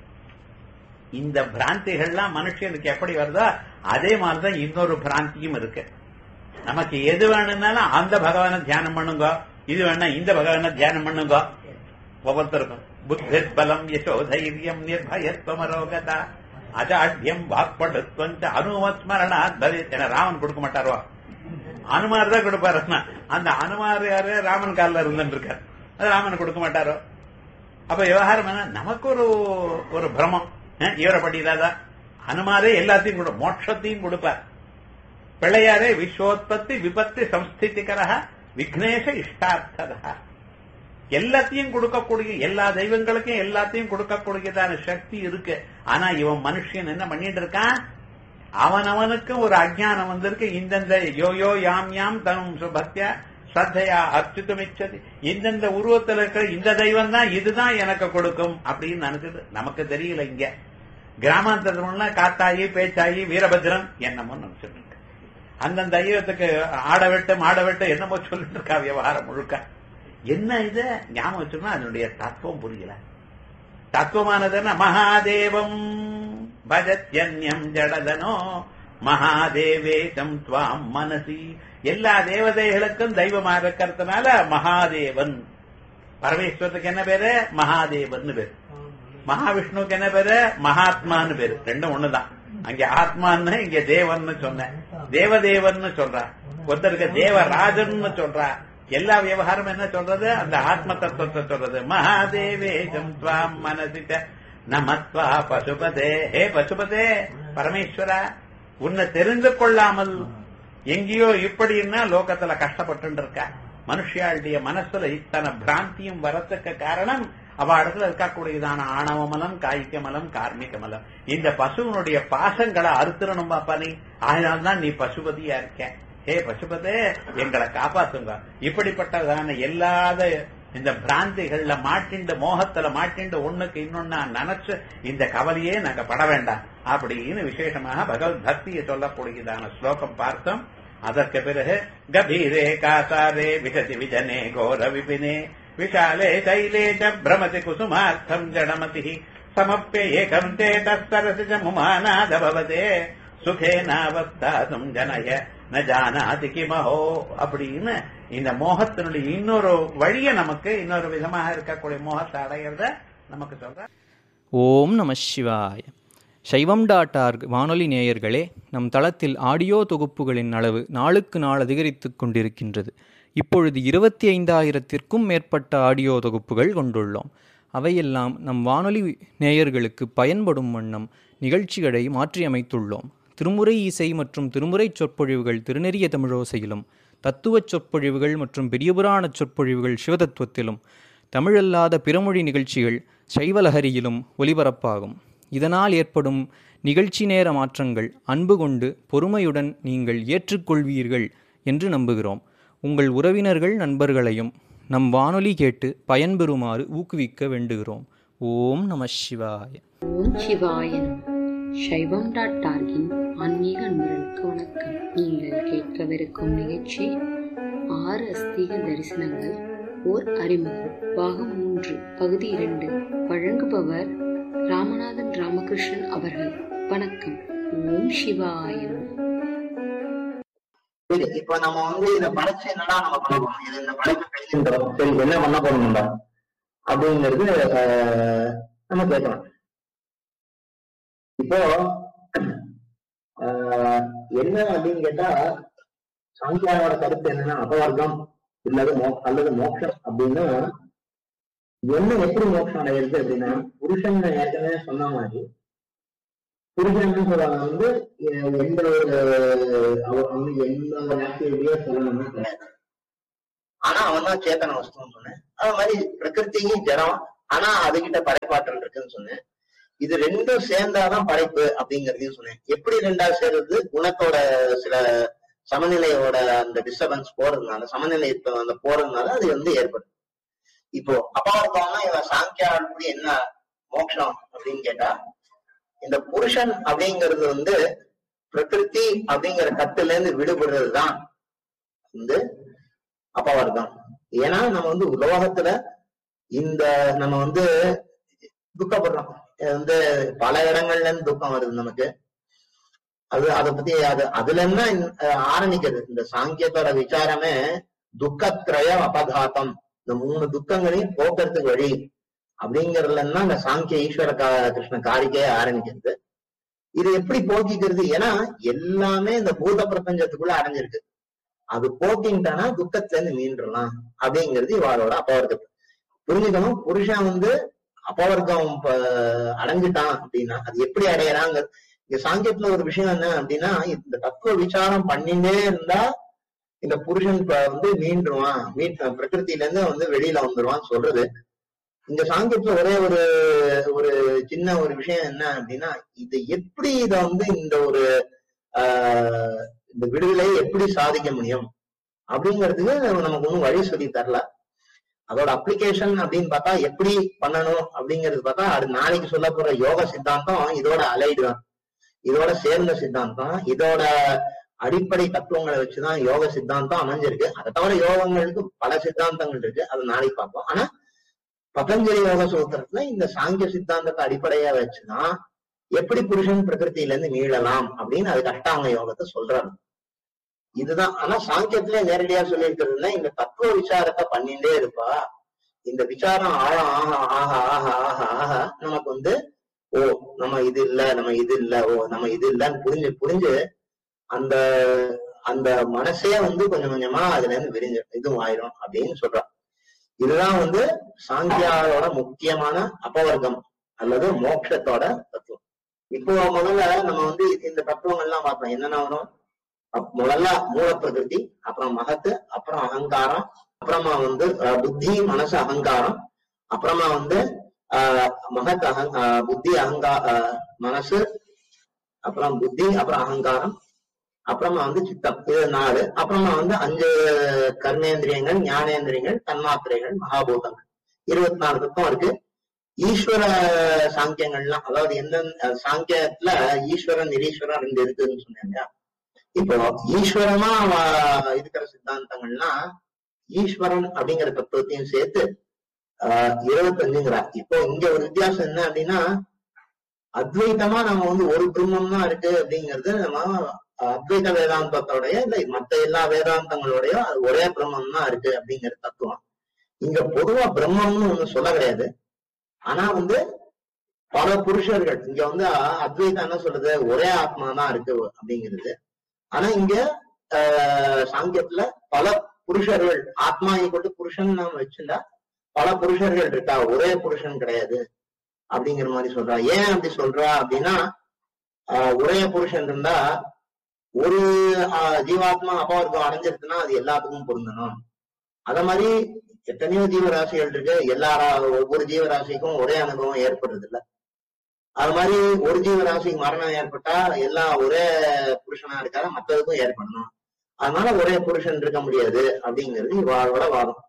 [SPEAKER 1] இந்த பிராந்திகள்லாம் மனுஷனுக்கு எப்படி வருதோ அதே மாதிரிதான் இன்னொரு பிராந்தியும் இருக்கு நமக்கு எது வேணும்னாலும் அந்த பகவானை தியானம் பண்ணுங்க இது வேணா இந்த பகவானை தியானம் பண்ணுங்க ஒவ்வொருத்தருக்கும் புத்தித் பலம் யசோதைரியம் நிர்பயத்வமரோகதா அஜாட்யம் வாக்படுத்துவம் அனுமஸ்மரணாத் பவேத் என ராமன் கொடுக்க மாட்டாரோ அனுமார் தான் கொடுப்பாரு அந்த அனுமார் யாரு ராமன் காலில் இருந்துட்டு இருக்காரு அது ராமன் கொடுக்க மாட்டாரோ அப்ப விவகாரம் என்ன நமக்கு ஒரு ஒரு பிரமம் இவரை படிதாதா அனுமாரே எல்லாத்தையும் கொடு மோட்சத்தையும் கொடுப்பார் பிள்ளையாரே விஸ்வோத்பத்தி விபத்து சம்ஸ்திதிகரா விக்னேஷ இஷ்டார்த்ததா எல்லாத்தையும் கொடுக்கக்கூடிய எல்லா தெய்வங்களுக்கும் எல்லாத்தையும் கொடுக்கக்கூடியதான சக்தி இருக்கு ஆனா இவன் மனுஷன் என்ன பண்ணிட்டு இருக்கான் அவன் அவனுக்கும் ஒரு அஜானம் வந்திருக்கு இந்தந்த யோயோ யாம் யாம் தனும் சுபத்தியா சத்தையா அர்ச்சித்துமிச்சது இந்தந்த உருவத்தில் இருக்கிற இந்த தெய்வம் தான் இதுதான் எனக்கு கொடுக்கும் அப்படின்னு நினைச்சது நமக்கு தெரியல இங்க கிராமாந்தரம்னா காத்தாயி பேச்சாயி வீரபத்ரன் என்னமோ நினைச்சிட்டு இருக்கு அந்தந்த தெய்வத்துக்கு ஆட வெட்டு மாட வெட்டு என்னமோ சொல்லிட்டு இருக்கா விவகாரம் முழுக்க என்ன இது ஞாபகம் வச்சோம்னா அதனுடைய தத்துவம் புரியல தத்துவமானதுன்னா மகாதேவம் பஜத்யன்யம் ஜடதனோ மகாதேவேசம் துவாம் மனசி எல்லா தேவதைகளுக்கும் தெய்வமா இருக்கிறதுனால மகாதேவன் பரமேஸ்வரத்துக்கு என்ன பேரு மகாதேவன் பேரு மகாவிஷ்ணுவுக்கு என்ன பேரு மகாத்மான்னு பேரு ரெண்டும் ஒண்ணுதான் அங்க ஆத்மான்னு இங்க தேவன்னு சொன்னேன் தேவதேவன் சொல்றா ஒருத்தருக்கு தேவராஜன் சொல்றா எல்லா விவகாரம் என்ன சொல்றது அந்த ஆத்ம தத்துவத்தை சொல்றது மகாதேவேஜம் துவாம் மனசிட்ட நமத்வா பசுபதே ஹே பசுபதே பரமேஸ்வரா உன்னை தெரிந்து கொள்ளாமல் எங்கேயோ இப்படின்னா லோகத்துல கஷ்டப்பட்டு இருக்கா மனுஷியாளுடைய மனசுல இத்தனை பிராந்தியும் வரத்துக்கு காரணம் அவ இடத்துல இருக்கக்கூடியதான ஆணவ மலம் காய்க்க மலம் கார்மிக மலம் இந்த பசுவனுடைய பாசங்களை அறுத்துறணும் பாப்பா நீ அதனால்தான் நீ பசுபதியா இருக்க ஹே பசுபதே எங்களை காப்பாத்துங்க இப்படிப்பட்டதான எல்லாத இந்த பிராந்திகள்ல மாட்டிண்டு மோகத்துல மாட்டிண்டு ஒண்ணுக்கு இன்னொன்னா நினைச்சு இந்த கவலையே நாங்க பட வேண்டாம் அப்படின்னு விசேஷமாக பகவத் பக்தியை சொல்லக்கூடியதான ஸ்லோகம் பார்த்தோம் அதற்கு பிறகு கபீரே காசாரே விசதி விஜனே கோர விபினே விஷாலே தைலே ச பிரமதி குசுமார்த்தம் ஜடமதி சமப்பிய ஏகம் தே தஸ்தரசி முமானாத பவதே சுகேனாவஸ்தாசும் ஜனய ந ஜானாதி கிமஹோ அப்படின்னு இந்த மோகத்தினுடைய இன்னொரு வழிய நமக்கு இன்னொரு விதமாக இருக்கக்கூடிய மோகத்தை அடையிறத நமக்கு சொல்ற
[SPEAKER 2] ஓம் நம சிவாய சைவம் டாட் ஆர்க் வானொலி நேயர்களே நம் தளத்தில் ஆடியோ தொகுப்புகளின் அளவு நாளுக்கு நாள் அதிகரித்து கொண்டிருக்கின்றது இப்பொழுது இருபத்தி ஐந்தாயிரத்திற்கும் மேற்பட்ட ஆடியோ தொகுப்புகள் கொண்டுள்ளோம் அவையெல்லாம் நம் வானொலி நேயர்களுக்கு பயன்படும் வண்ணம் நிகழ்ச்சிகளை மாற்றியமைத்துள்ளோம் திருமுறை இசை மற்றும் திருமுறை சொற்பொழிவுகள் திருநெறிய தமிழோசையிலும் தத்துவச் சொற்பொழிவுகள் மற்றும் பெரியபுராண சொற்பொழிவுகள் சிவதத்துவத்திலும் தமிழல்லாத பிறமொழி நிகழ்ச்சிகள் சைவலஹரியிலும் ஒலிபரப்பாகும் இதனால் ஏற்படும் நிகழ்ச்சி நேர மாற்றங்கள் அன்பு கொண்டு பொறுமையுடன் நீங்கள் ஏற்றுக்கொள்வீர்கள் என்று நம்புகிறோம் உங்கள் உறவினர்கள் நண்பர்களையும் நம் வானொலி கேட்டு பயன்பெறுமாறு ஊக்குவிக்க வேண்டுகிறோம் ஓம் நம சிவாய
[SPEAKER 3] ஓம் சிவாய நம சைவம் டாட் டார்கின் ஆன்மீக அன்பர்களுக்கு வணக்கம் நீங்கள் கேட்கவிருக்கும் நிகழ்ச்சி ஆறு அஸ்தீக தரிசனங்கள் ஓர் அறிமுகம் பாகம் மூன்று பகுதி இரண்டு வழங்குபவர் ராமநாதன் ராமகிருஷ்ணன் அவர்கள் வணக்கம் ஓம் சிவாய நம
[SPEAKER 4] சரி இப்போ நம்ம வந்து இத படைச்சு என்னடா நம்ம பண்ண போறோம் இது இந்த படைப்பு கழிக்கின்றோம் சரி என்ன பண்ண போறோம்டா அப்படிங்கிறது ஆஹ், நம்ம கேட்கலாம் இப்போ ஆஹ், என்ன அப்படின்னு கேட்டா சாங்கியாரோட கருத்து என்னன்னா அபவர்க்கம் இல்லது மோ அல்லது மோட்சம் அப்படின்னா என்ன எப்படி மோட்சம் அடையிறது அப்படின்னா புருஷன் ஏற்கனவே சொன்ன மாதிரி புருஷன் என்ன சொல்றாங்க வந்து எ- எந்த ஒரு அவர் வந்து எந்த ஒரு ஆக்டிவிட்டியோ சொல்லணும்னு கிடையாது ஆனா அவன் தான் சேத்தன வஸ்துன்னு சொன்னேன் அது மாதிரி பிரகிருதியும் ஜடம் ஆனா அதுகிட்ட படைப்பாற்றல் இருக்குன்னு சொன்னேன் இது ரெண்டும் சேர்ந்தாதான் படைப்பு அப்படிங்கறதையும் சொன்னேன் எப்படி ரெண்டா சேர்றது குணத்தோட சில சமநிலையோட அந்த டிஸ்டர்பன்ஸ் போறதுனால சமநிலை இப்ப அந்த போறதுனால அது வந்து ஏற்படும் இப்போ அப்பா இருக்கவங்க இவன் சாங்கியா அப்படி என்ன மோட்சம் அப்படின்னு கேட்டா இந்த புருஷன் அப்படிங்கிறது வந்து பிரகிருதி அப்படிங்கிற கட்டுல இருந்து விடுபடுறது தான் வந்து அபவர்க்கம் ஏன்னா நம்ம வந்து உலோகத்துல இந்த நம்ம வந்து துக்கப்படுறோம் இது வந்து பல இடங்கள்ல இருந்து துக்கம் வருது நமக்கு அது அதை பத்தி அது அதுல என்ன அஹ், ஆரம்பிக்கிறது இந்த சாங்கியத்தோட விசாரமே துக்கத்ரய அபகாத்தம் இந்த மூணு துக்கங்களையும் போக்குறதுக்கு வழி அப்படிங்கறதுல இருந்தா இந்த சாங்கிய ஈஸ்வர கா- கிருஷ்ண காரிக்கையே ஆரம்பிக்கிறது இது எப்படி போக்கிக்கிறது ஏன்னா எல்லாமே இந்த பூத பிரபஞ்சத்துக்குள்ள அடைஞ்சிருக்கு அது போக்கின்ட்டானா துக்கத்துல இருந்து மீண்டுறலாம் அப்படிங்கிறது இவாளோட அப்பவர்க்கம் புரிஞ்சுக்கணும் புருஷன் வந்து அப்பவர்க்கம் ப- அடைஞ்சிட்டான் அப்படின்னா அது எப்படி அடையறாங்க இங்க சாங்கியத்துல ஒரு விஷயம் என்ன அப்படின்னா இந்த தத்துவ விசாரம் பண்ணிட்டே இருந்தா இந்த புருஷன் ப- வந்து மீண்டுருவான் மீட் பிரகிருத்தில இருந்து வந்து வெளியில வந்துருவான் சொல்றது இந்த சாங்கியத்துல ஒரே ஒரு ஒரு சின்ன ஒரு விஷயம் என்ன அப்படின்னா இது எப்படி இத வந்து இந்த ஒரு ஆஹ் இந்த விடுதலையை எப்படி சாதிக்க முடியும் அப்படிங்கிறதுக்கு நமக்கு ஒன்றும் வழி சொல்லி தரல அதோட அப்ளிகேஷன் அப்படின்னு பார்த்தா எப்படி பண்ணணும் அப்படிங்கிறது பார்த்தா அது நாளைக்கு சொல்ல போற யோக சித்தாந்தம் இதோட அலைடு தான் இதோட சேர்ந்த சித்தாந்தம் இதோட அடிப்படை தத்துவங்களை வச்சுதான் யோக சித்தாந்தம் அமைஞ்சிருக்கு அதை தவிர யோகங்களுக்கு பல சித்தாந்தங்கள் இருக்கு அது நாளைக்கு பார்ப்போம் ஆனா பதஞ்சலி யோக சூத்திரத்துல இந்த சாங்கிய சித்தாந்தத்தை அடிப்படையா வச்சுதான் எப்படி புருஷன் பிரகிருத்தில இருந்து மீளலாம் அப்படின்னு அதுக்கு அஷ்டாங்க யோகத்தை சொல்றாங்க இதுதான் ஆனா சாங்கியத்திலே நேரடியா சொல்லியிருக்கிறதுல இந்த தத்துவ விசாரத்தை பண்ணிட்டே இருப்பா இந்த விசாரம் ஆழம் ஆக ஆக ஆக ஆக ஆக நமக்கு வந்து ஓ நம்ம இது இல்ல நம்ம இது இல்ல ஓ நம்ம இது இல்லன்னு புரிஞ்சு புரிஞ்சு அந்த அந்த மனசே வந்து கொஞ்சம் கொஞ்சமா அதுல இருந்து விரிஞ்சு இதுவும் ஆயிரும் அப்படின்னு சொல்றான் இதுதான் வந்து சாங்கியாவோட முக்கியமான அபவர்க்கம் அல்லது மோட்சத்தோட தத்துவம் இப்போ முதல்ல நம்ம வந்து இந்த தத்துவங்கள்லாம் பார்த்தோம் என்னென்ன வரும் அப்~ முதல்ல மூல பிரகிருதி அப்புறம் மகத்து அப்புறம் அகங்காரம் அப்புறமா வந்து அஹ், புத்தி மனசு அகங்காரம் அப்புறமா வந்து ஆஹ் மகத் அகங் ஆஹ் புத்தி அகங்கா ஆஹ் மனசு அப்புறம் புத்தி அப்புறம் அகங்காரம் அப்புறமா வந்து சித்தம் இது நாலு அப்புறமா வந்து அஞ்சு கர்மேந்திரியங்கள் ஞானேந்திரியங்கள் தன்மாத்திரைகள் மகாபூதங்கள் இருபத்தி நாலு தத்துவம் இருக்கு ஈஸ்வர சாங்கியங்கள்லாம் அதாவது எந்த சாங்கியத்துல ஈஸ்வரன் நிரீஸ்வரன் ரெண்டு இருக்குன்னு சொன்னேன் இல்லையா இப்போ ஈஸ்வரமா வ- இருக்கிற சித்தாந்தங்கள்லாம் ஈஸ்வரன் அப்படிங்கிற தத்துவத்தையும் சேர்த்து ஆஹ் இருபத்தஞ்சுங்கிறா இப்போ இங்க ஒரு வித்தியாசம் என்ன அப்படின்னா அத்வைத்தமா நம்ம வந்து ஒரு பிரம்மம் தான் இருக்கு அப்படிங்கிறது நம்ம அத்வைத வேதாந்தத்தோடய இல்ல மத்த எல்லா வேதாந்தங்களோடய அது ஒரே பிரம்மம் தான் இருக்கு அப்படிங்கிற தத்துவம் இங்க பொதுவா பிரம்மம்னு ஒண்ணு சொல்ல கிடையாது ஆனா வந்து பல புருஷர்கள் இங்க வந்து அ- அத்வைதம் என்ன சொல்றது ஒரே ஆத்மா தான் இருக்கு அப்படிங்கிறது ஆனா இங்க ஆஹ் சாங்கியத்துல பல புருஷர்கள் ஆத்மா கொண்டு புருஷன் நாம வச்சிருந்தா பல புருஷர்கள் இருக்கா ஒரே புருஷன் கிடையாது அப்படிங்கிற மாதிரி சொல்றா ஏன் அப்படி சொல்றா அப்படின்னா ஆஹ் ஒரே புருஷன் இருந்தா ஒரு ஆஹ் ஜீவாத்மா அபவர்க்கம் அடைஞ்சிருக்குன்னா அது எல்லாத்துக்கும் பொருந்தணும் அத மாதிரி எத்தனையோ ஜீவராசிகள் இருக்கு எல்லா ரா- ஒவ்வொரு ஜீவராசிக்கும் ஒரே அனுபவம் ஏற்படுறது இல்ல அது மாதிரி ஒரு ஜீவராசிக்கு மரணம் ஏற்பட்டா எல்லாம் ஒரே புருஷனா இருக்காத மத்ததுக்கும் ஏற்படணும் அதனால ஒரே புருஷன் இருக்க முடியாது அப்படிங்கிறது இவாளோட வாதம்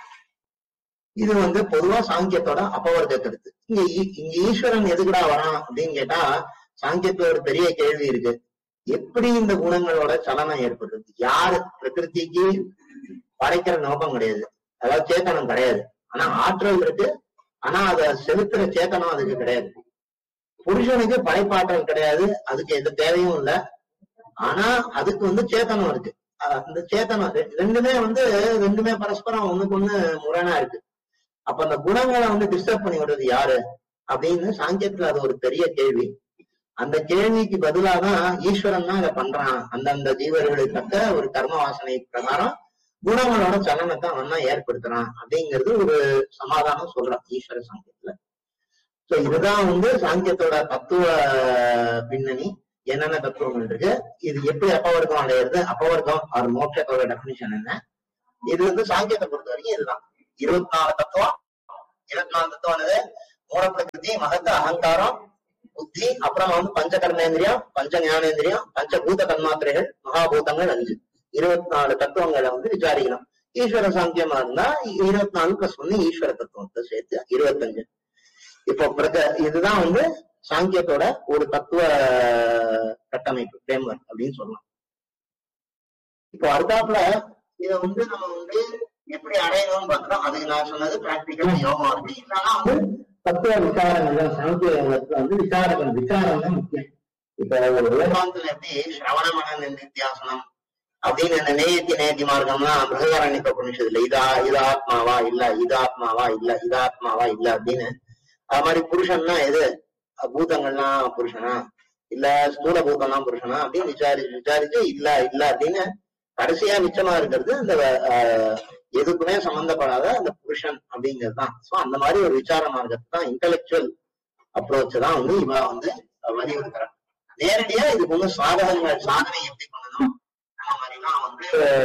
[SPEAKER 4] இது வந்து பொதுவா சாங்கியத்தோட அபவர்க்க கருத்து இங்க ஈ- இங்க ஈஸ்வரன் எதுக்குடா வரான் அப்படின்னு கேட்டா சாங்கியத்துல ஒரு பெரிய கேள்வி இருக்கு எப்படி இந்த குணங்களோட சலனம் ஏற்படுறது யாரு பிரகிருதிக்கு படைக்கிற நோக்கம் கிடையாது அதாவது சேத்தனம் கிடையாது ஆனா ஆற்றல் இருக்கு ஆனா அத செலுத்துற சேத்தனம் அதுக்கு கிடையாது புருஷனுக்கு படைப்பாற்றல் கிடையாது அதுக்கு எந்த தேவையும் இல்லை ஆனா அதுக்கு வந்து சேத்தனம் இருக்கு அஹ் அந்த சேத்தனம் ரெ- ரெண்டுமே வந்து ரெண்டுமே பரஸ்பரம் ஒண்ணுக்கு ஒண்ணு முரணா இருக்கு அப்ப அந்த குணங்களை வந்து டிஸ்டர்ப் பண்ணி விடுறது யாரு அப்படின்னு சாங்கியத்துல அது ஒரு பெரிய கேள்வி அந்த கேள்விக்கு பதிலாதான் ஈஸ்வரன் தான் இதை பண்றான் அந்தந்த ஜீவர்களுக்கு தக்க ஒரு கர்ம வாசனை பிரகாரம் குணங்களோட சலனத்தை அவன் தான் ஏற்படுத்துறான் அப்படிங்கிறது ஒரு சமாதானம் சொல்றான் ஈஸ்வர சாங்கியத்துல சோ இதுதான் வந்து சாங்கியத்தோட தத்துவ பின்னணி என்னென்ன தத்துவங்கள் இருக்கு இது எப்படி அப்பவர்க்கம் அடையிறது அப்பவர்க்கம் அவர் மோட்சத்தோட டெபினிஷன் என்ன இது வந்து சாங்கியத்தை பொறுத்த வரைக்கும் இதுதான் இருபத்தி நாலு தத்துவம் இருபத்தி நாலு தத்துவம் என்னது மூல பிரகிருதி மகத்த அகங்காரம் புத்தி அப்புறம் வந்து பஞ்ச கர்மேந்திரியம் பஞ்ச ஞானேந்திரியம் பஞ்ச பூத தன்மாத்திரைகள் மகாபூதங்கள் அஞ்சு இருபத்தி நாலு தத்துவங்களை வந்து விசாரிக்கணும் ஈஸ்வர சாங்கியமா இருந்தா இருபத்தி நாலு பிளஸ் ஒண்ணு ஈஸ்வர தத்துவத்தை சேர்த்து இருபத்தஞ்சு இப்போ பிரக இதுதான் வந்து சாங்கியத்தோட ஒரு தத்துவ கட்டமைப்பு ஃப்ரேம்வொர்க் அப்படின்னு சொல்லலாம் இப்போ அடுத்தாப்புல இத வந்து நம்ம வந்து எப்படி அடையணும்னு பாக்குறோம் அதுக்கு நான் சொன்னது பிராக்டிக்கலா யோகம் இருக்கு இல்லைன்னா வந்து தத்துவ விசாரங்கள் சாங்கிய யோகத்துல வந்து விசாரங்கள் விசாரம் தான் முக்கியம் இப்ப ஒரு வேதாந்தத்துல எப்படி சிரவண மன நித்தியாசனம் அப்படின்னு இந்த நேயத்தி நேயத்தி மார்க்கம்லாம் பிருகதாரண்யக்க உபநிஷத்துல இதா இது ஆத்மாவா இல்ல இது ஆத்மாவா இல்ல இது ஆத்மாவா இல்ல அப்படின்னு அது மாதிரி புருஷன்னா எது பூதங்கள்லாம் புருஷனா இல்ல ஸ்தூல பூதம்லாம் புருஷனா அப்படின்னு விசாரிச்சு விசாரிச்சு இல்ல இல்ல அப்படின்னு கடைசியா மிச்சமா இருக்கிறது அந்த ஆஹ், எதுக்குமே சம்பந்தப்படாத அந்த புருஷன் அப்படிங்கிறது தான் சோ அந்த மாதிரி ஒரு விசார மார்க்கத்தை தான் இன்டலெக்சுவல் அப்ரோச் தான் வந்து இவ வந்து வலியுறுத்துறான் நேரடியா இதுக்கு வந்து சாதகங்கள் சாதனை எப்படி பண்ணணும் அந்த மாதிரிலாம் வந்து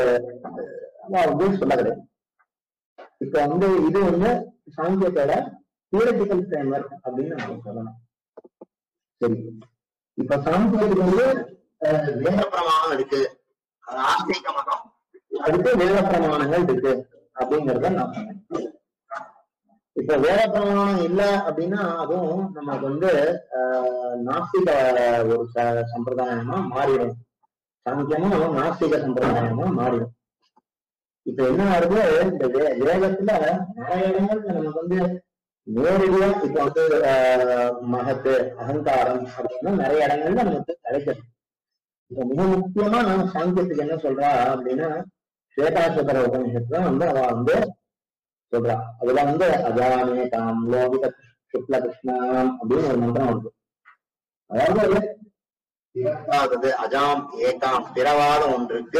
[SPEAKER 4] அதான் வந்து சொல்ல கிடையாது இப்ப வந்து இது வந்து சாங்கியத்தோட தியரட்டிக்கல் ஃப்ரேம்வொர்க் அப்படின்னு நம்ம சொல்லணும் சரி இப்ப சாங்கியத்துக்கு வந்து அஹ், வேத பிரமாணம் இருக்கு அது ஆஸ்திக மதம் அடுத்து வேத பிரமாணங்கள் இருக்கு அப்படிங்கறத நான் சொன்னேன் இப்ப வேத பிரமாணம் இல்ல அப்படின்னா அதுவும் நமக்கு வந்து ஆஹ், நாஸ்திக ஒரு ச- சம்பிரதாயமா மாறிடும் சாங்கியமும் நாஸ்திக சம்பிரதாயமா மாறிடும் இப்ப என்ன ஆகுது இந்த வே- வேதத்துல நிறைய இடங்கள்ல நமக்கு வந்து நேரடியா இப்ப வந்து ஆஹ், மகத்து அகங்காரம் அப்படின்னா நிறைய இடங்கள்ல நமக்கு கிடைக்கிறது இப்ப மிக முக்கியமா நான் சாங்கியத்துக்கு என்ன சொல்றா அப்படின்னா ஸ்வேதாசுதர உபநிஷத்துல வந்து அவ வந்து சொல்றா அதுல வந்து அஜானே தாம் லோகித சுக்ல கிருஷ்ணாம் அப்படின்னு ஒரு மந்திரம் இருக்கு அதாவது பிறவாதது அஜாம் ஏகாம் பிறவாத ஒன்றுக்கு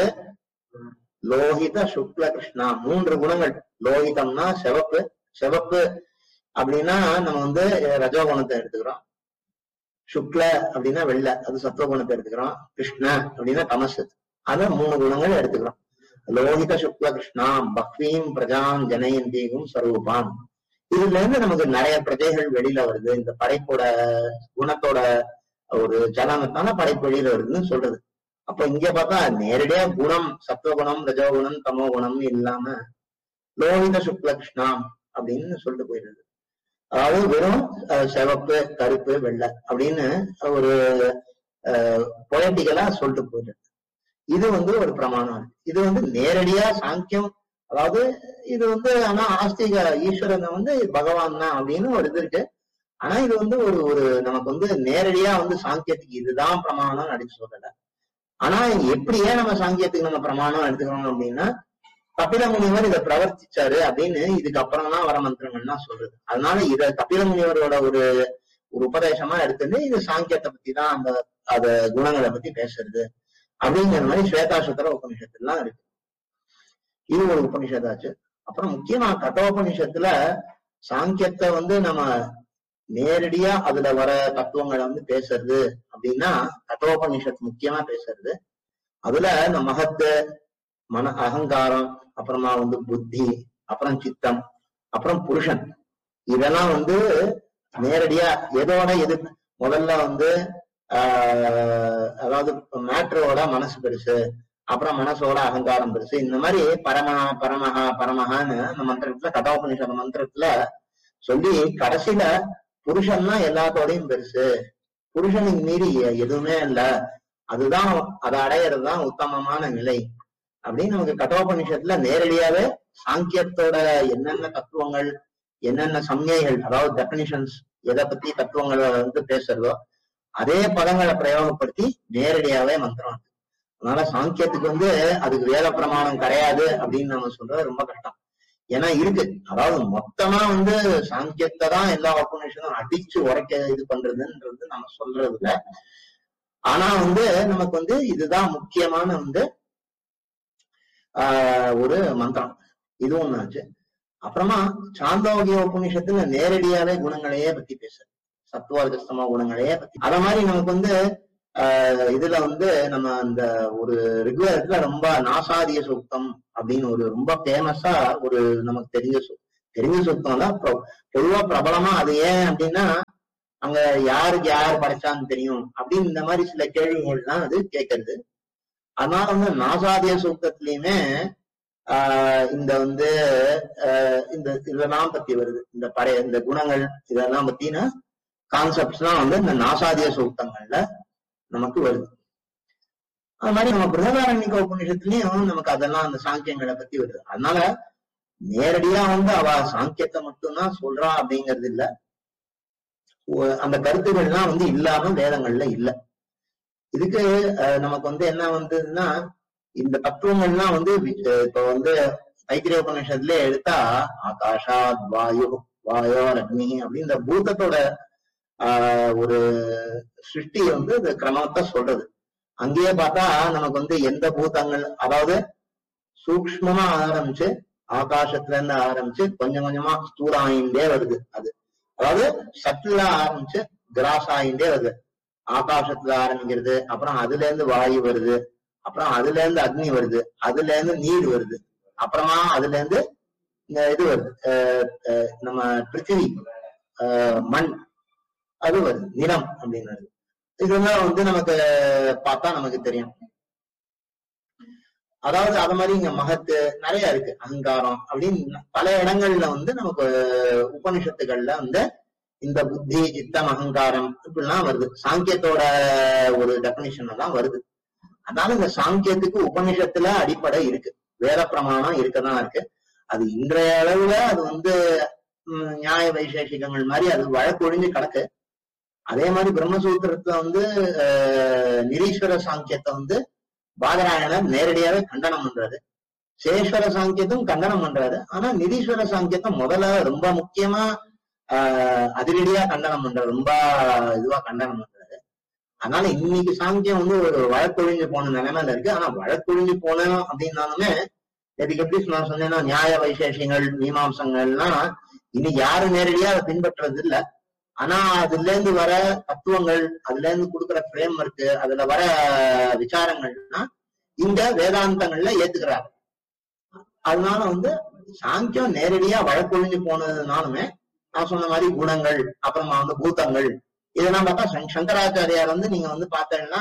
[SPEAKER 4] லோகித சுக்ல கிருஷ்ணா மூன்று குணங்கள் லோகிதம்னா சிவப்பு சிவப்பு அப்படின்னா நம்ம வந்து ரஜோகுணத்தை எடுத்துக்கிறோம் சுக்ல அப்படின்னா வெள்ளை அது சத்துவகுணத்தை எடுத்துக்கிறோம் கிருஷ்ண அப்படின்னா தமசு அத மூணு குணங்கள் எடுத்துக்கிறோம் லோகித சுக்ல கிருஷ்ணாம் பக்வீம் பிரஜாம் ஜனயந்தீகும் ஸ்வரூபாம் இதுல இருந்து நமக்கு நிறைய பிரஜைகள் வெளியில வருது இந்த படைப்போட குணத்தோட ஒரு ஜலனத்தான படைப்பு வெளியில வருதுன்னு சொல்றது அப்ப இங்க பார்த்தா நேரடியா குணம் சத்துவகுணம் ரஜோகுணம் தமோ குணம்னு இல்லாம லோகித சுக்ல கிருஷ்ணாம் அப்படின்னு சொல்லிட்டு போயிடுது அதாவது வெறும் அஹ், சிவப்பு கருப்பு வெள்ளை அப்படின்னு ஒரு பொலிட்டிக்கலா சொல்லிட்டு போயிடுது இது வந்து ஒரு பிரமாணம் இருக்கு. இது வந்து நேரடியா சாங்கியம் அதாவது இது வந்து ஆனா ஆஸ்திக ஈஸ்வரன் வந்து பகவான் தான் அப்படின்னு ஒரு இது இருக்கு ஆனா இது வந்து ஒரு ஒரு நமக்கு வந்து நேரடியா வந்து சாங்கியத்துக்கு இதுதான் பிரமாணம் அடிச்சு சொல்லல ஆனா எப்படி ஏன் நம்ம சாங்கியத்துக்கு நம்ம பிரமாணம் எடுத்துக்கிறோம் அப்படின்னா கபில முனிவர் இதை பிரவர்த்திச்சாரு அப்படின்னு இதுக்கு அப்புறம் தான் வர மந்திரங்கள்லாம் சொல்றது அதனால இத கபில முனிவரோட ஒரு ஒரு உபதேசமா எடுத்துட்டு இது சாங்கியத்தை பத்தி தான் அந்த அத குணங்களை பத்தி பேசுறது அப்படிங்கிற மாதிரி ஸ்வேதாசுத்தர உபநிஷத்துலாம் இருக்கு இது ஒரு உபநிஷத்தாச்சு அப்புறம் முக்கியமா கட்டோபனிஷத்துல சாங்கியத்தை வந்து நம்ம நேரடியா அதுல வர தத்துவங்களை வந்து பேசுறது அப்படின்னா கட்டோபனிஷத் முக்கியமா பேசுறது அதுல இந்த மகத்து மன அகங்காரம் அப்புறமா வந்து புத்தி அப்புறம் சித்தம் அப்புறம் புருஷன் இதெல்லாம் வந்து நேரடியா எதோட எது முதல்ல வந்து ஆஹ் அதாவது மேட்ரோட மனசு பெருசு அப்புறம் மனசோட அகங்காரம் பெருசு இந்த மாதிரி பரமஹா பரமஹா பரமஹான்னு அந்த மந்திரத்துல கதாபனிஷத மந்திரத்துல சொல்லி கடைசியில புருஷன்னா எல்லாத்தோடையும் பெருசு புருஷனுக்கு மீறி எ- எதுவுமே இல்ல அதுதான் அதை அடையிறதுதான் உத்தமமான நிலை அப்படின்னு நமக்கு கட்டோபனிஷத்துல நேரடியாவே சாங்கியத்தோட என்னென்ன தத்துவங்கள் என்னென்ன சம்ஞைகள் அதாவது டெபினிஷன்ஸ் எதை பத்தி தத்துவங்களை வந்து பேசுறதோ அதே பதங்களை பிரயோகப்படுத்தி நேரடியாவே மந்திரம் இருக்கு அதனால சாங்கியத்துக்கு வந்து அதுக்கு வேத பிரமாணம் கிடையாது அப்படின்னு நம்ம சொல்றது ரொம்ப கஷ்டம் ஏன்னா இருக்கு அதாவது மொத்தமா வந்து சாங்கியத்தை தான் எல்லா உபநிஷதும் அடிச்சு உரைக்க இது பண்றதுன்றது நம்ம சொல்றது இல்ல ஆனா வந்து நமக்கு வந்து இதுதான் முக்கியமான வந்து ஆஹ் ஒரு மந்திரம் இது ஒண்ணாச்சு அப்புறமா சாந்தோகிய உபநிஷத்துல நேரடியாவே குணங்களையே பத்தி பேசுறது சத்துவார்கஸ்தம குணங்களையே பத்தி அத மாதிரி நமக்கு வந்து ஆஹ் இதுல வந்து நம்ம அந்த ஒரு ரிக்வேதத்துல ரொம்ப நாசாதிய சூக்தம் அப்படின்னு ஒரு ரொம்ப ஃபேமஸா ஒரு நமக்கு தெரிஞ்ச சு- தெரிஞ்ச சூக்தம் தான் பொ- பொதுவா பிரபலமா அது ஏன் அப்படின்னா அங்க யாருக்கு யார் படைச்சான்னு தெரியும் அப்படின்னு இந்த மாதிரி சில கேள்விகள்லாம் அது கேட்கறது அதனால வந்து நாசாதிய சூக்தத்திலயுமே ஆஹ் இந்த வந்து ஆஹ் இந்த இதெல்லாம் பத்தி வருது இந்த படைய இந்த குணங்கள் இதெல்லாம் பத்தின கான்செப்ட்ஸ்லாம் வந்து இந்த நாசாதிய சூக்தங்கள்ல நமக்கு வருது அது மாதிரி நம்ம பிரகதாரண்யக உபநிஷத்துலயும் நமக்கு அதெல்லாம் அந்த சாங்கியங்களை பத்தி வருது அதனால நேரடியா வந்து அவ சாங்கியத்தை மட்டும்தான் சொல்றா அப்படிங்கிறது இல்ல ஒ- அந்த கருத்துக்கள்லாம் வந்து இல்லாம வேதங்கள்ல இல்ல இதுக்கு அஹ், நமக்கு வந்து என்ன வந்ததுன்னா இந்த தத்துவங்கள்லாம் வந்து வி- அஹ், இப்ப வந்து தைத்திரிய உபநிஷத்துல எடுத்தா ஆகாஷாத் வாயு வாயோ அக்னி அப்படின்ற பூதத்தோட ஆஹ் ஒரு சிருஷ்டி வந்து இந்த கிரமத்தை சொல்றது அங்கேயே பார்த்தா நமக்கு வந்து எந்த பூதங்கள் அதாவது சூக்ஷ்மமா ஆரம்பிச்சு ஆகாசத்துல இருந்து ஆரம்பிச்சு கொஞ்சம் கொஞ்சமா ஸ்தூலாயிண்டே வருது அது அதாவது சட்டிலா ஆரம்பிச்சு கிராஸ் ஆயிண்டே வருது ஆகாசத்துல ஆரம்பிக்கிறது அப்புறம் அதுல இருந்து வாயு வருது அப்புறம் அதுல இருந்து அக்னி வருது அதுல இருந்து நீர் வருது அப்புறமா அதுல இருந்து இந்த இது வருது அஹ் அஹ் நம்ம பிருத்திவி அஹ் மண் அது வருது நிலம் அப்படின்னு வருது இதெல்லாம் வந்து நமக்கு பார்த்தா நமக்கு தெரியும் அதாவது அது மாதிரி இங்க மகத்து நிறைய இருக்கு அகங்காரம் அப்படின்னு பல இடங்கள்ல வந்து நமக்கு உபனிஷத்துகள்ல வந்து இந்த புத்தி சித்தம் அகங்காரம் இப்படிலாம் வருது சாங்கியத்தோட ஒரு டெபினிஷன் தான் வருது அதனால இந்த சாங்கியத்துக்கு உபனிஷத்துல அடிப்படை இருக்கு வேத பிரமாணம் இருக்கதான் இருக்கு அது இன்றைய அளவுல அது வந்து ம், நியாய வைசேஷிகங்கள் மாதிரி அது வழக்கொழிஞ்சு கிடக்கு அதே மாதிரி பிரம்மசூத்திரத்துல வந்து அஹ், நிரீஸ்வர சாங்கியத்தை வந்து பாதராயணர் நேரடியாவே கண்டனம் பண்றாரு சேஸ்வர சாங்கியத்தும் கண்டனம் பண்றாரு ஆனா நிரீஸ்வர சாங்கியத்தை முதல்ல ரொம்ப முக்கியமா ஆஹ் அதிரடியா கண்டனம் பண்றாரு ரொம்ப இதுவா கண்டனம் பண்றாரு அதனால இன்னைக்கு சாங்கியம் வந்து ஒரு வழக்கொழிஞ்சு போன நிலைமையில இருக்கு ஆனா வழக்கொழிஞ்சு போனோம் அப்படின்னாலுமே இதுக்கு எப்படி நான் சொன்னேன்னா நியாய வைசேஷங்கள் மீமாம்சங்கள்லாம் இன்னைக்கு யாரும் நேரடியா அதை பின்பற்றுறது இல்ல ஆனா அதுல இருந்து வர தத்துவங்கள் அதுல இருந்து கொடுக்குற ஃப்ரேம் ஒர்க் அதுல வர விசாரங்கள்னா இந்த வேதாந்தங்கள்ல ஏத்துக்கிறாங்க அதனால வந்து சாங்கியம் நேரடியா வழக்கொழிஞ்சு போனதுனாலுமே நான் சொன்ன மாதிரி குணங்கள் அப்புறமா வந்து பூதங்கள் இதெல்லாம் பார்த்தா சங்க- சங்கராச்சாரியார் வந்து நீங்க வந்து பார்த்தீங்கன்னா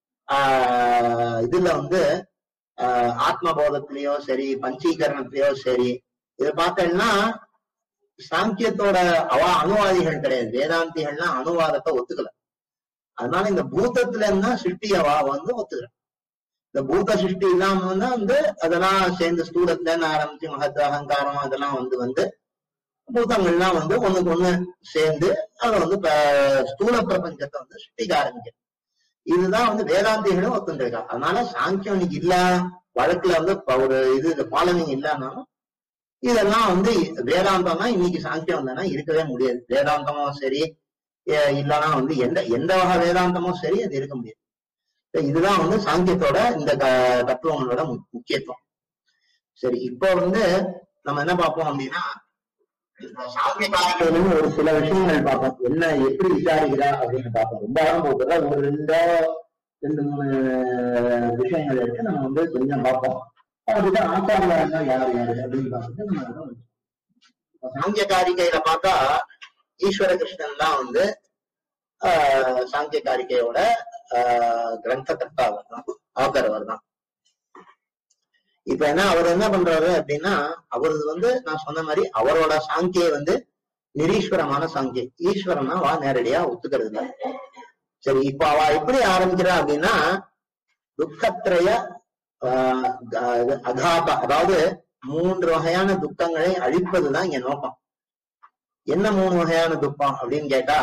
[SPEAKER 4] ஆஹ் இதுல வந்து ஆஹ் ஆத்மபோதத்திலயோ சரி பஞ்சீகரணத்திலயோ சரி இதை பார்த்தீங்கன்னா சாங்கியத்தோட அவ அணுவாதிகள் கிடையாது வேதாந்திகள்லாம் அணுவாதத்தை ஒத்துக்கல அதனால இந்த பூதத்துல இருந்தா சிருஷ்டி அவா வந்து ஒத்துக்கிறேன் இந்த பூத சிருஷ்டி இல்லாம தான் வந்து அதெல்லாம் சேர்ந்து ஸ்தூலத்துல இருந்து ஆரம்பிச்சு மகத்து அகங்காரம் அதெல்லாம் வந்து வந்து பூதங்கள்லாம் வந்து ஒண்ணுக்கு ஒண்ணு சேர்ந்து அதை வந்து ப- ஸ்தூல பிரபஞ்சத்தை வந்து சிருஷ்டிக்க ஆரம்பிக்கும் இதுதான் வந்து வேதாந்திகளும் ஒத்துண்டிருக்கா அதனால சாங்கியம் இன்னைக்கு இல்ல வழக்குல வந்து ப- ஒரு இது ஃபாலோவிங் இல்லைன்னாலும் இதெல்லாம் வந்து வேதாந்தம்னா இன்னைக்கு சாங்கியம் வந்தனா இருக்கவே முடியாது வேதாந்தமும் சரி எ- இல்லைன்னா வந்து எந்த எந்த வகை வேதாந்தமும் சரி அது இருக்க முடியாது இப்ப இதுதான் வந்து சாங்கியத்தோட இந்த க- தத்துவங்களோட மு- முக்கியத்துவம் சரி இப்போ வந்து நம்ம என்ன பார்ப்போம் அப்படின்னா இந்த சாங்கிய காரியங்களும் ஒரு சில விஷயங்கள் பார்ப்போம் என்ன எப்படி விசாரிக்கிறா அப்படின்னு பார்ப்போம் ரொம்ப ஆழம் போகுதா ஒரு ரெண்டோ ரெண்டு மூணு விஷயங்கள் எடுத்து நம்ம வந்து கொஞ்சம் பார்ப்போம் அதுதான் ஆச்சாரியாருன்னா யார் யாரு அப்படின்னு பார்த்துட்டு நம்ம அதை வந்து இப்ப சாங்கிய காரிகையில பார்த்தா ஈஸ்வர கிருஷ்ணன் தான் வந்து ஆஹ் சாங்கிய காரிகையோட ஆஹ் கிரந்த கர்த்தா அவர் தான் ஆக்கர் அவர் தான் இப்ப என்ன அவர் என்ன பண்றாரு அப்படின்னா அவரது வந்து நான் சொன்ன மாதிரி அவரோட சாங்கியை வந்து நிரீஸ்வரமான சாங்கியை ஈஸ்வரனா வா நேரடியா ஒத்துக்கிறது இல்ல சரி இப்ப அவ எப்படி ஆரம்பிக்கிறா அப்படின்னா துக்கத்திரைய ஆஹ் க- அகாப அதாவது மூன்று வகையான துக்கங்களை அழிப்பதுதான் இங்க நோக்கம் என்ன மூணு வகையான துக்கம் அப்படின்னு கேட்டா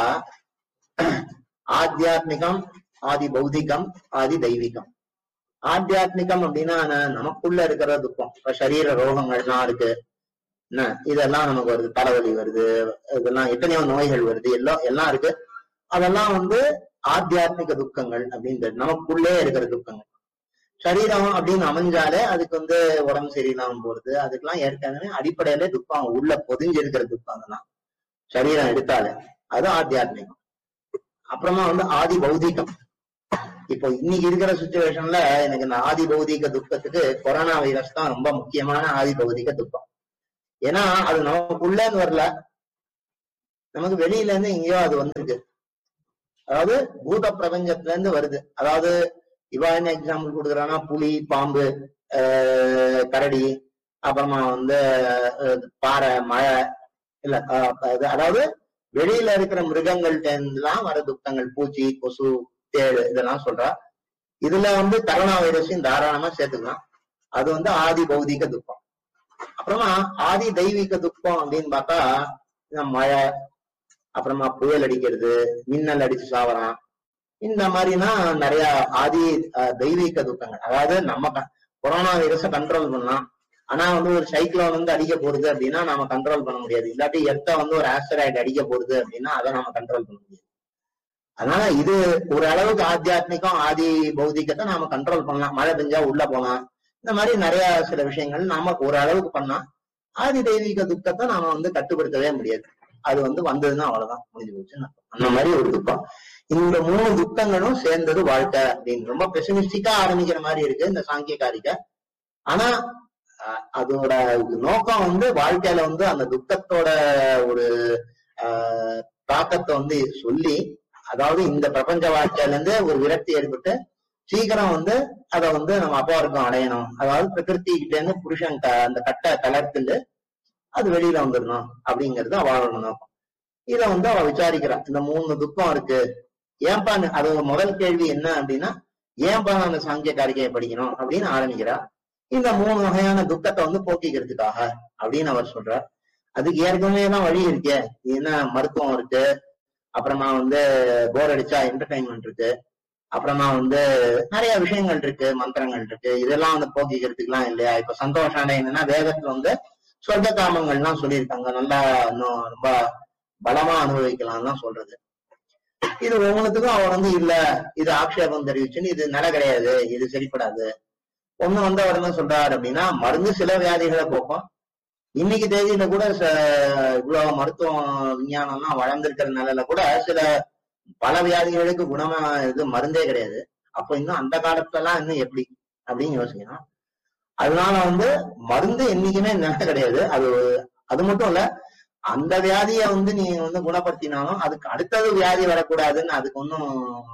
[SPEAKER 4] ஆத்தியாத்மிகம் ஆதி பௌதிகம் ஆதி தெய்வீகம் ஆத்தியாத்மிகம் அப்படின்னா என்ன? நமக்குள்ள இருக்கிற துக்கம் இப்ப சரீர ரோகங்கள்லாம் இருக்கு என்ன இதெல்லாம் நமக்கு வருது தலைவலி வருது இதெல்லாம் எத்தனையோ நோய்கள் வருது எல்லாம் எல்லாம் இருக்கு அதெல்லாம் வந்து ஆத்தியாத்மிக துக்கங்கள் அப்படின்றது நமக்குள்ளே இருக்கிற துக்கங்கள் சரீரம் அப்படின்னு அமைஞ்சாலே அதுக்கு வந்து உடம்பு சரியில்லாம போறது அதுக்கெல்லாம் ஏற்கனவே அடிப்படையில துக்கம் உள்ள பொதிஞ்சு இருக்கிற துக்கம் அதெல்லாம் சரீரம் எடுத்தாலே அது ஆத்தியாத்மிகம் அப்புறமா வந்து ஆதி பௌதிகம் இப்போ இன்னைக்கு இருக்கிற சுச்சுவேஷன்ல எனக்கு இந்த ஆதி பௌதிக துக்கத்துக்கு கொரோனா வைரஸ் தான் ரொம்ப முக்கியமான ஆதி பௌதிக துக்கம் ஏன்னா அது நமக்குள்ளன்னு வரல நமக்கு வெளியில இருந்து எங்கேயோ அது வந்திருக்கு அதாவது பூத பிரபஞ்சத்துல இருந்து வருது அதாவது இவா என்ன எக்ஸாம்பிள் கொடுக்குறான்னா புலி பாம்பு ஆஹ் கரடி அப்புறமா வந்து ஆஹ் பாறை மழை இல்ல ஆஹ் அது- அதாவது வெளியில இருக்கிற மிருகங்கள்ட்ட இருந்துலாம் வர துக்கங்கள் பூச்சி கொசு தேள் இதெல்லாம் சொல்றா இதுல வந்து கரோனா வைரஸையும் தாராளமா சேர்த்துக்கலாம் அது வந்து ஆதி பௌதிக துக்கம் அப்புறமா ஆதி தெய்வீக துக்கம் அப்படின்னு பார்த்தா இந்த மழை அப்புறமா புயல் அடிக்கிறது மின்னல் அடிச்சு சாவறான் இந்த மாதிரினா நிறைய ஆதி அஹ், தெய்வீக துக்கங்கள் அதாவது நம்ம க- கொரோனா வைரஸ கண்ட்ரோல் பண்ணலாம் ஆனா வந்து ஒரு சைக்ளோன் வந்து அடிக்க போறது அப்படின்னா நாம கண்ட்ரோல் பண்ண முடியாது இல்லாட்டி எர்த்த வந்து ஒரு ஆஸ்டராய்டு அடிக்க போறது அப்படின்னா அதை நாம கண்ட்ரோல் பண்ண முடியாது அதனால இது ஒரு அளவுக்கு ஆத்தியாத்மிகம் ஆதி பௌதிகத்தை நாம கண்ட்ரோல் பண்ணலாம் மழை பெஞ்சா உள்ள போலாம் இந்த மாதிரி நிறைய சில விஷயங்கள் நாம ஒரு அளவுக்கு பண்ணா ஆதி தெய்வீக துக்கத்தை நாம வந்து கட்டுப்படுத்தவே முடியாது அது வந்து வந்ததுன்னா அவ்வளவுதான் முடிஞ்சு போச்சுன்னு அர்த்தம். அந்த மாதிரி ஒரு துக்கம் இந்த மூணு துக்கங்களும் சேர்ந்தது வாழ்க்கை அப்படின்னு ரொம்ப பெசிமிஸ்டிக்கா ஆரம்பிக்கிற மாதிரி இருக்கு இந்த சாங்கிய காரிக்க ஆனா அஹ், அதோட நோக்கம் வந்து வாழ்க்கையில வந்து அந்த துக்கத்தோட ஒரு ஆஹ், தாக்கத்தை வந்து சொல்லி அதாவது இந்த பிரபஞ்ச வாழ்க்கையில இருந்து ஒரு விரக்தி ஏற்பட்டு சீக்கிரம் வந்து அதை வந்து நம்ம அப்பா வரைக்கும் அடையணும் அதாவது பிரகிருதி கிட்ட இருந்து புருஷன் க- அந்த கட்டை தளர்த்துண்டு அது வெளியில வந்துடணும் அப்படிங்கிறது அவளோட நோக்கம் இத வந்து அவ விசாரிக்கிறா இந்த மூணு துக்கம் இருக்கு ஏன்பா நீ- அது ஒரு முதல் கேள்வி என்ன அப்படின்னா ஏன்பா நான் அந்த சாங்கிய காரிகையை படிக்கணும் அப்படின்னு ஆரம்பிக்கிறா இந்த மூணு வகையான துக்கத்தை வந்து போக்கிக்கிறதுக்காக அப்படின்னு அவர் சொல்றார் அதுக்கு ஏற்கனவே தான் வழி இருக்கே என்ன மருத்துவம் இருக்கு அப்புறமா வந்து போர் அடிச்சா என்டர்டைன்மெண்ட் இருக்கு அப்புறமா வந்து நிறைய விஷயங்கள் இருக்கு மந்திரங்கள் இருக்கு இதெல்லாம் வந்து போக்கிக்கிறதுக்குலாம் இல்லையா இப்ப சந்தோஷம் அடையணும்னா வேதத்துல வந்து சொர்க்க காமங்கள்லாம் சொல்லியிருக்காங்க நல்லா இன்னும் ரொம்ப பலமா அனுபவிக்கலாம் தான் சொல்றது இது ஒவ்வொன்றுத்துக்கும் அவர் வந்து இல்ல இது ஆக்ஷேபம் தெரிவிச்சுன்னு இது நிலை கிடையாது இது சரிப்படாது ஒண்ணு வந்து அவர் என்ன சொல்றாரு அப்படின்னா மருந்து சில வியாதிகளை போக்கும் இன்னைக்கு தேதியில கூட ச- இவ்வளவு மருத்துவம் விஞ்ஞானம்லாம் வளர்ந்திருக்கிற நிலையில கூட சில பல வியாதிகளுக்கு குணமா இது மருந்தே கிடையாது அப்போ இன்னும் அந்த காலத்துல எல்லாம் இன்னும் எப்படி அப்படின்னு யோசிக்கணும் அதனால வந்து மருந்து என்னைக்குமே நிலை கிடையாது அது அது மட்டும் இல்ல அந்த வியாதிய வந்து நீ வந்து குணப்படுத்தினாலும் அதுக்கு அடுத்தது வியாதி வரக்கூடாதுன்னு அதுக்கு ஒன்றும்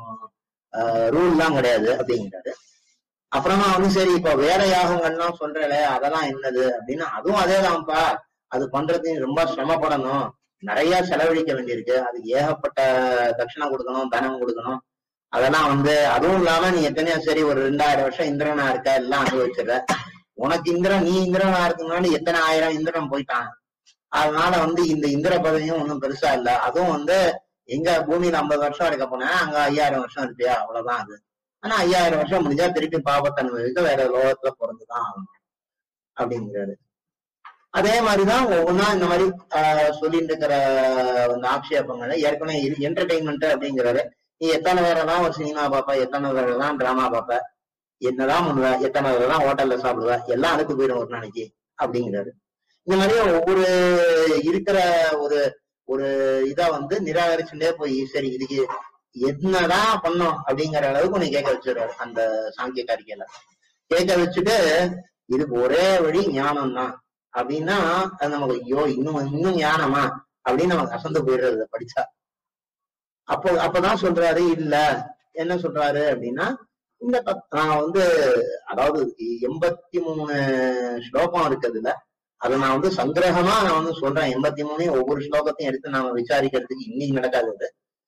[SPEAKER 4] ரூல் எல்லாம் கிடையாது அப்படிங்கிறாரு அப்புறமா வந்து சரி இப்ப வேற யாகங்கள்லாம் சொல்றல அதெல்லாம் என்னது அப்படின்னா அதுவும் அதேதான்ப்பா அது பண்றது ரொம்ப சிரமப்படணும் நிறைய செலவழிக்க வேண்டியிருக்கு அதுக்கு ஏகப்பட்ட தட்சிணை கொடுக்கணும் தனம் கொடுக்கணும் அதெல்லாம் வந்து அதுவும் இல்லாம நீ எத்தனையோ சரி ஒரு ரெண்டாயிரம் வருஷம் இந்திரனா இருக்க எல்லாம் அனுபவிச்சிடுற உனக்கு இந்திரன் நீ இந்திரனா இருக்கு முன்னாடி எத்தனை ஆயிரம் இந்திரன் போயிட்டான் அதனால வந்து இந்த இந்திர பதவியும் ஒன்றும் பெருசா இல்ல அதுவும் வந்து எங்க பூமியில ஐம்பது வருஷம் இருக்க போனா அங்க ஐயாயிரம் வருஷம் இருப்பியா அவ்வளவுதான் அது ஆனா ஐயாயிரம் வருஷம் முடிஞ்சா திருப்பி பாவத்தை அனுபவிக்க வேற லோகத்துல பிறந்துதான் ஆகணும் அப்படிங்கிறாரு அதே மாதிரிதான் ஒவ்வொன்றா இந்த மாதிரி ஆஹ் சொல்லிட்டு இருக்கிற அந்த ஆக்ஷேபங்களை ஏற்கனவே என்டர்டைன்மெண்ட் அப்படிங்கிறாரு நீ எத்தனை பேரெல்லாம் ஒரு சினிமா பார்ப்ப எத்தனை பேரெல்லாம் டிராமா பார்ப்ப என்னதான் பண்ணுவ எத்தனை பேரெல்லாம் ஹோட்டல்ல சாப்பிடுவ எல்லாம் அனுப்பி போயிடும் ஒரு நாளைக்கு அப்படிங்கிறாரு இந்த மாதிரி ஒவ்வொரு இருக்கிற ஒரு ஒரு இதா வந்து நிராகரிச்சுட்டே போய் சரி இதுக்கு என்னதான் பண்ணோம் அப்படிங்கிற அளவுக்கு உன்னை கேட்க வச்சிடுறாரு அந்த சாங்கிய காரிக்கையில கேட்க வச்சுட்டு இதுக்கு ஒரே வழி ஞானம் தான் அப்படின்னா அது நமக்கு ஐயோ இன்னும் இன்னும் ஞானமா அப்படின்னு நமக்கு அசந்து போயிடுறது இதை படிச்சா அப்போ அப்பதான் சொல்றாரு இல்ல என்ன சொல்றாரு அப்படின்னா இந்த பத்- நான் வந்து அதாவது எண்பத்தி மூணு ஸ்லோகம் இருக்குதுல அதை நான் வந்து சங்கிரகமா நான் வந்து சொல்றேன் எண்பத்தி மூணையும் ஒவ்வொரு ஸ்லோகத்தையும் எடுத்து நாம விசாரிக்கிறதுக்கு இன்னைக்கு நடக்காது அது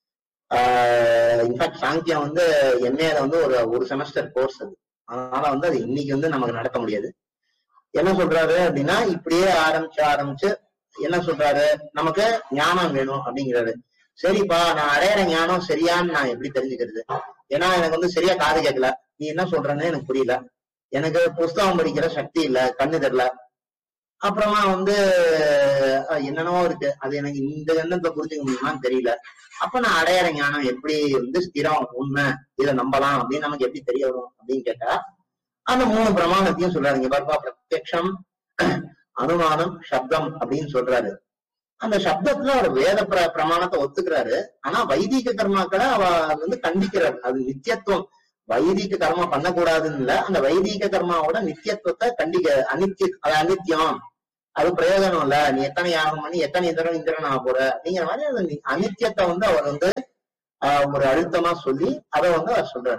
[SPEAKER 4] இன்ஃபேக்ட் சாங்கியம் வந்து எம்ஏல வந்து ஒரு ஒரு செமஸ்டர் கோர்ஸ் அது அதனால வந்து அது இன்னைக்கு வந்து நமக்கு நடத்த முடியாது என்ன சொல்றாரு அப்படின்னா இப்படியே ஆரம்பிச்சு ஆரம்பிச்சு என்ன சொல்றாரு நமக்கு ஞானம் வேணும் அப்படிங்கிறாரு சரிப்பா நான் அடையிற ஞானம் சரியான்னு நான் எப்படி தெரிஞ்சுக்கிறது ஏன்னா எனக்கு வந்து சரியா காது கேட்கல நீ என்ன சொல்றன்னு எனக்கு புரியல எனக்கு புஸ்தகம் படிக்கிற சக்தி இல்ல கண்ணு தெரியல அப்புறமா வந்து அஹ், என்னென்னவோ இருக்கு அது எனக்கு இந்த எண்ணத்தை புரிஞ்சுக்க முடியுமான்னு தெரியல அப்ப நான் அடையிற ஞானம் எப்படி வந்து ஸ்திரம் உண்மை இதை நம்பலாம் அப்படின்னு நமக்கு எப்படி தெரிய வரும் அப்படின்னு கேட்டா அந்த மூணு பிரமாணத்தையும் சொல்றாரு இங்க பாருப்பா பிரத்யக்ஷம் அனுமானம் சப்தம் அப்படின்னு சொல்றாரு அந்த சப்தத்துல அவர் வேத பிர பிரமாணத்தை ஒத்துக்கிறாரு ஆனா வைதிக கர்மாக்களை அவ வந்து கண்டிக்கிறார் அது நித்தியத்துவம் வைதிக கர்மா பண்ணக்கூடாதுன்னு இல்ல அந்த வைதிக கர்மாவோட நித்தியத்துவத்தை கண்டிக்க அனித்திய அது அனித்தியம் அது பிரயோஜனம் இல்ல நீ எத்தனை யாகம் பண்ணி எத்தனை இந்திரன் இந்திரன் ஆக போற அப்படிங்கிற மாதிரி அந்த நி- அனித்தியத்தை வந்து அவர் வந்து ஆஹ், ஒரு அழுத்தமா சொல்லி அதை வந்து அவர் சொல்றாரு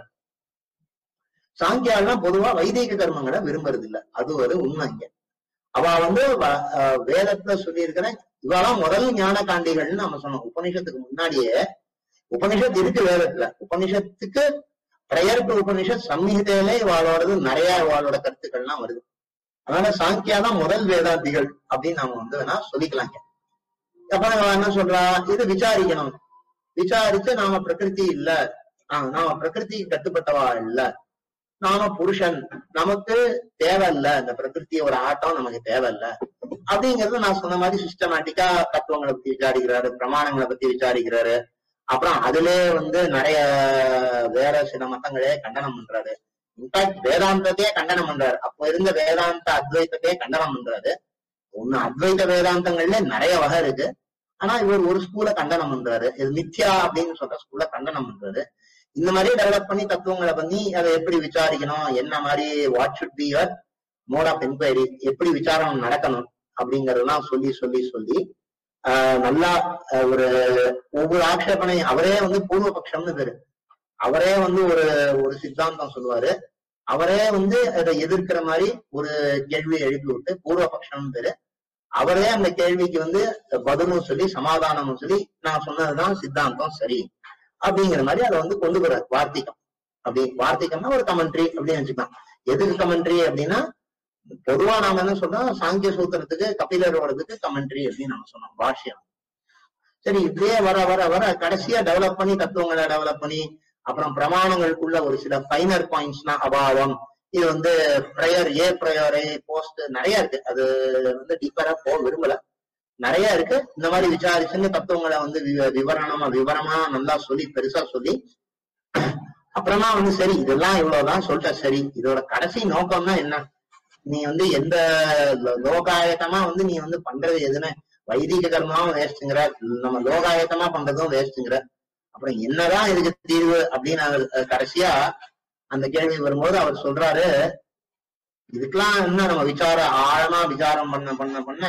[SPEAKER 4] சாங்கியாலாம் பொதுவா வைதிக கர்மங்களை விரும்புறது இல்ல அது ஒரு உண்மை இங்க அவ வந்து வ- ஆஹ், வேதத்துல சொல்லி இருக்கிற இவெல்லாம் முதல் ஞான காண்டிகள்னு நம்ம சொன்னோம் உபனிஷத்துக்கு முன்னாடியே உபனிஷத் இருக்கு வேதத்துல உபனிஷத்துக்கு பிரயர் டு உபனிஷத் சம்ஹிதையிலே இவாளோடது நிறைய இவாளோட கருத்துக்கள்லாம் வருது அதனால சாங்கியா தான் முதல் வேதாந்திகள் அப்படின்னு நாம வந்து வேணா சொல்லிக்கலாங்க அப்புறம் இவன் என்ன சொல்றா இது விசாரிக்கணும் விசாரிச்சு நாம பிரகிருதி இல்ல ஆஹ் நாம பிரகிருதிக்கு கட்டுப்பட்டவா இல்ல நாம புருஷன் நமக்கு தேவையில்ல இந்த பிரகிருதியோட ஆட்டம் நமக்கு தேவையில்ல அப்படிங்கறது நான் சொன்ன மாதிரி சிஸ்டமேட்டிக்கா தத்துவங்களை பத்தி விசாரிக்கிறாரு பிரமாணங்களை பத்தி விசாரிக்கிறாரு அப்புறம் அதிலே வந்து நிறைய வேற சில மத்தங்களே கண்டனம் பண்றாரு இன்ஃபேக்ட் வேதாந்தத்தையே கண்டனம் பண்றாரு அப்ப இருந்த வேதாந்த அத்வைத்தத்தையே கண்டனம் பண்றாரு ஒண்ணு அத்வைத வேதாந்தங்கள்ல நிறைய வகை இருக்கு ஆனா இவர் ஒரு ஸ்கூல கண்டனம் பண்றாரு இது மித்யா அப்படின்னு சொல்ற ஸ்கூல்ல கண்டனம் பண்றாரு இந்த மாதிரி டெவலப் பண்ணி தத்துவங்களை பண்ணி அதை எப்படி விசாரிக்கணும் என்ன மாதிரி what should be your mode of enquiry எப்படி விசாரணை நடக்கணும் அப்படிங்கறதெல்லாம் சொல்லி சொல்லி சொல்லி ஆஹ் நல்லா ஆஹ் ஒரு ஒவ்வொரு ஆட்சேபனை அவரே வந்து பூர்வபக்ஷம்னு பேரு அவரே வந்து ஒரு ஒரு சித்தாந்தம் சொல்லுவாரு அவரே வந்து அதை எதிர்க்கிற மாதிரி ஒரு கேள்வியை எழுப்பி விட்டு பூர்வபக்ஷம் பேரு அவரே அந்த கேள்விக்கு வந்து பதிலும் சொல்லி சமாதானமும் சொல்லி நான் சொன்னதுதான் சித்தாந்தம் சரி அப்படிங்கிற மாதிரி அதை வந்து கொண்டு வர்றாரு வார்த்திகம் அப்படி வார்த்திகம்னா ஒரு கமெண்ட்ரி அப்படின்னு வச்சுக்கலாம் எதுக்கு கமெண்ட்ரி அப்படின்னா பொதுவா நாம என்ன சொல்றோம் சாங்கிய சூத்திரத்துக்கு கபிலரோடதுக்கு கமெண்ட்ரி அப்படின்னு நம்ம சொன்னோம் பாஷ்யம் சரி இப்படியே வர வர வர கடைசியா டெவலப் பண்ணி தத்துவங்களை டெவலப் பண்ணி அப்புறம் பிரமாணங்களுக்குள்ள ஒரு சில ஃபைனர் பாயிண்ட்ஸ்னா அபாவம் இது வந்து ப்ரேயர் ஏ ப்ரேயர் போஸ்ட் நிறைய இருக்கு அது வந்து டீப்பரா போக விரும்பல நிறைய இருக்கு இந்த மாதிரி விசாரிச்சுன்னு தத்துவங்களை வந்து வி- விவரணமா விவரமா நல்லா சொல்லி பெருசா சொல்லி அப்புறமா வந்து சரி இதெல்லாம் இவ்வளவுதான் சொல்லிட்ட சரி இதோட கடைசி நோக்கம்னா என்ன நீ வந்து எந்த லோ- லோகாயத்தமா வந்து நீ வந்து பண்றது எதுன்னு வைதிக கர்மாவும் வேஸ்ட்டுங்கிற நம்ம லோகாயத்தமா பண்றதும் வேஸ்ட்டுங்கிற அப்புறம் என்னதான் இதுக்கு தீர்வு அப்படின்னு அவர் அஹ், கடைசியா அந்த கேள்வி வரும்போது அவர் சொல்றாரு இதுக்கெல்லாம் என்ன நம்ம விசாரம் ஆழமா விசாரம் பண்ண பண்ண பண்ண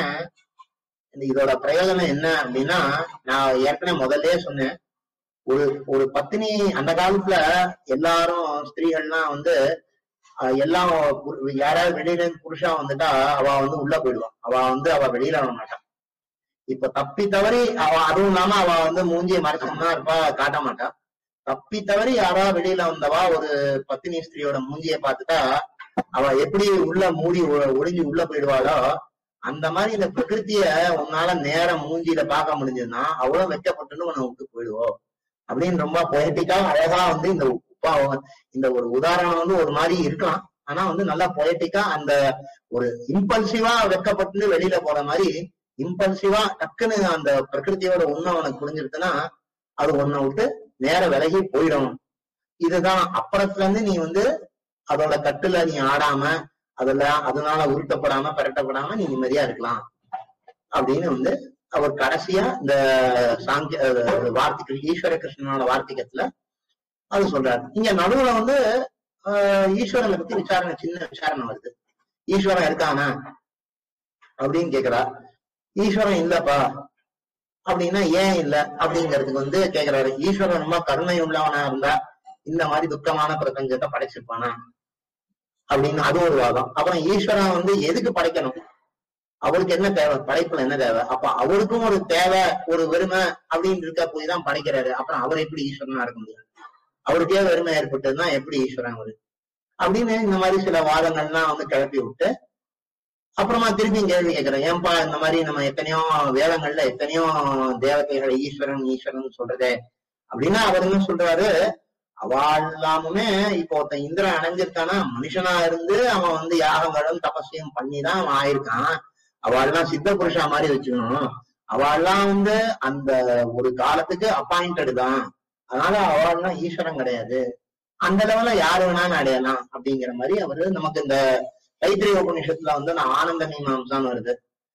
[SPEAKER 4] இந்த இதோட பிரயோஜனம் என்ன அப்படின்னா நான் ஏற்கனவே முதல்லயே சொன்னேன் ஒரு ஒரு பத்தினி அந்த காலத்துல எல்லாரும் ஸ்திரீகள்லாம் வந்து அஹ், எல்லாம் பு- யாராவது வெளியில இருந்து புருஷா வந்துட்டா அவ வந்து உள்ள போயிடுவான் அவ வந்து அவ வெளியில வர மாட்டான் இப்ப தப்பி தவறி அவ அதுவும் இல்லாம அவ வந்து மூஞ்சியை மறைச்சோம்னா இருப்பா காட்ட மாட்டா தப்பி தவறி யாரா வெளியில வந்தவா ஒரு பத்தினி ஸ்திரீயோட மூஞ்சியை பார்த்துட்டா அவ எப்படி உள்ள மூடி ஒ- ஒளிஞ்சு உள்ள போயிடுவாளோ அந்த மாதிரி இந்த பிரகிருத்திய உன்னால நேரம் மூஞ்சியில பார்க்க முடிஞ்சதுன்னா அவ்வளவு வெட்கப்பட்டுன்னு உன்னை விட்டு போயிடுவோம் அப்படின்னு ரொம்ப பொயட்டிக்கா அழகா வந்து இந்த உப்பா இந்த ஒரு உதாரணம் வந்து ஒரு மாதிரி இருக்கலாம் ஆனா வந்து நல்லா பொயட்டிக்கா அந்த ஒரு இம்பல்சிவா வெட்கப்பட்டு வெளியில போற மாதிரி இம்பல்சிவா டக்குன்னு அந்த பிரகிருதியோட உண்மை உனக்கு புரிஞ்சிருச்சுன்னா அது உன்னை விட்டு நேர விலகி போயிடும் இதுதான் அப்புறத்துல இருந்து நீ வந்து அதோட கட்டுல நீ ஆடாம அதுல அதனால உருட்டப்படாம பரட்டப்படாம நீ நிம்மதியா இருக்கலாம் அப்படின்னு வந்து அவர் கடைசியா இந்த சாங்கிய அஹ், வார்த்திக ஈஸ்வர கிருஷ்ணனோட வார்த்திகத்துல அது சொல்றாரு இங்க நடுவுல வந்து ஆஹ், ஈஸ்வரனை பத்தி விசாரணை சின்ன விசாரணை வருது ஈஸ்வரன் இருக்கானா அப்படின்னு கேக்குறா ஈஸ்வரன் இல்லப்பா அப்படின்னா ஏன் இல்ல அப்படிங்கிறதுக்கு வந்து கேக்குறாரு ஈஸ்வரன் ரொம்ப கருணை உள்ளவனா இருந்தா இந்த மாதிரி துக்கமான பிரபஞ்சத்தை படைச்சிருப்பானா அப்படின்னு அது ஒரு வாதம் அப்புறம் ஈஸ்வரன் வந்து எதுக்கு படைக்கணும் அவருக்கு என்ன தேவை படைப்புல என்ன தேவை அப்ப அவருக்கும் ஒரு தேவை ஒரு வெறுமை அப்படின்னு இருக்க போய் தான் படைக்கிறாரு அப்புறம் அவர் எப்படி ஈஸ்வரனா இருக்க முடியும் அவருக்கே வெறுமை ஏற்பட்டதுன்னா எப்படி ஈஸ்வரன் அவரு அப்படின்னு இந்த மாதிரி சில வாதங்கள்லாம் வந்து கிளப்பி விட்டு அப்புறமா திருப்பி கேள்வி கேட்கிறேன் ஏன்பா இந்த மாதிரி நம்ம எத்தனையோ வேதங்கள்ல எத்தனையோ தேவதைகளை ஈஸ்வரன் ஈஸ்வரன் சொல்றதே அப்படின்னா அவர் என்ன சொல்றாரு அவள் எல்லாமுமே இப்போ ஒருத்தன் இந்திரன் அணைஞ்சிருக்கானா மனுஷனா இருந்து அவன் வந்து யாகங்களும் தபஸையும் பண்ணி தான் அவன் ஆயிருக்கான் அவள்லாம் சித்த புருஷா மாதிரி வச்சுக்கணும் அவள்லாம் வந்து அந்த ஒரு காலத்துக்கு அப்பாயிண்டட் தான் அதனால அவள்லாம் ஈஸ்வரன் கிடையாது அந்த லெவல்ல யாரு வேணாலும் அடையலாம் அப்படிங்கிற மாதிரி அவரு நமக்கு இந்த தைத்திரிய உபநிஷத்துல வந்து நான் ஆனந்த மீமாம்சான்னு வருது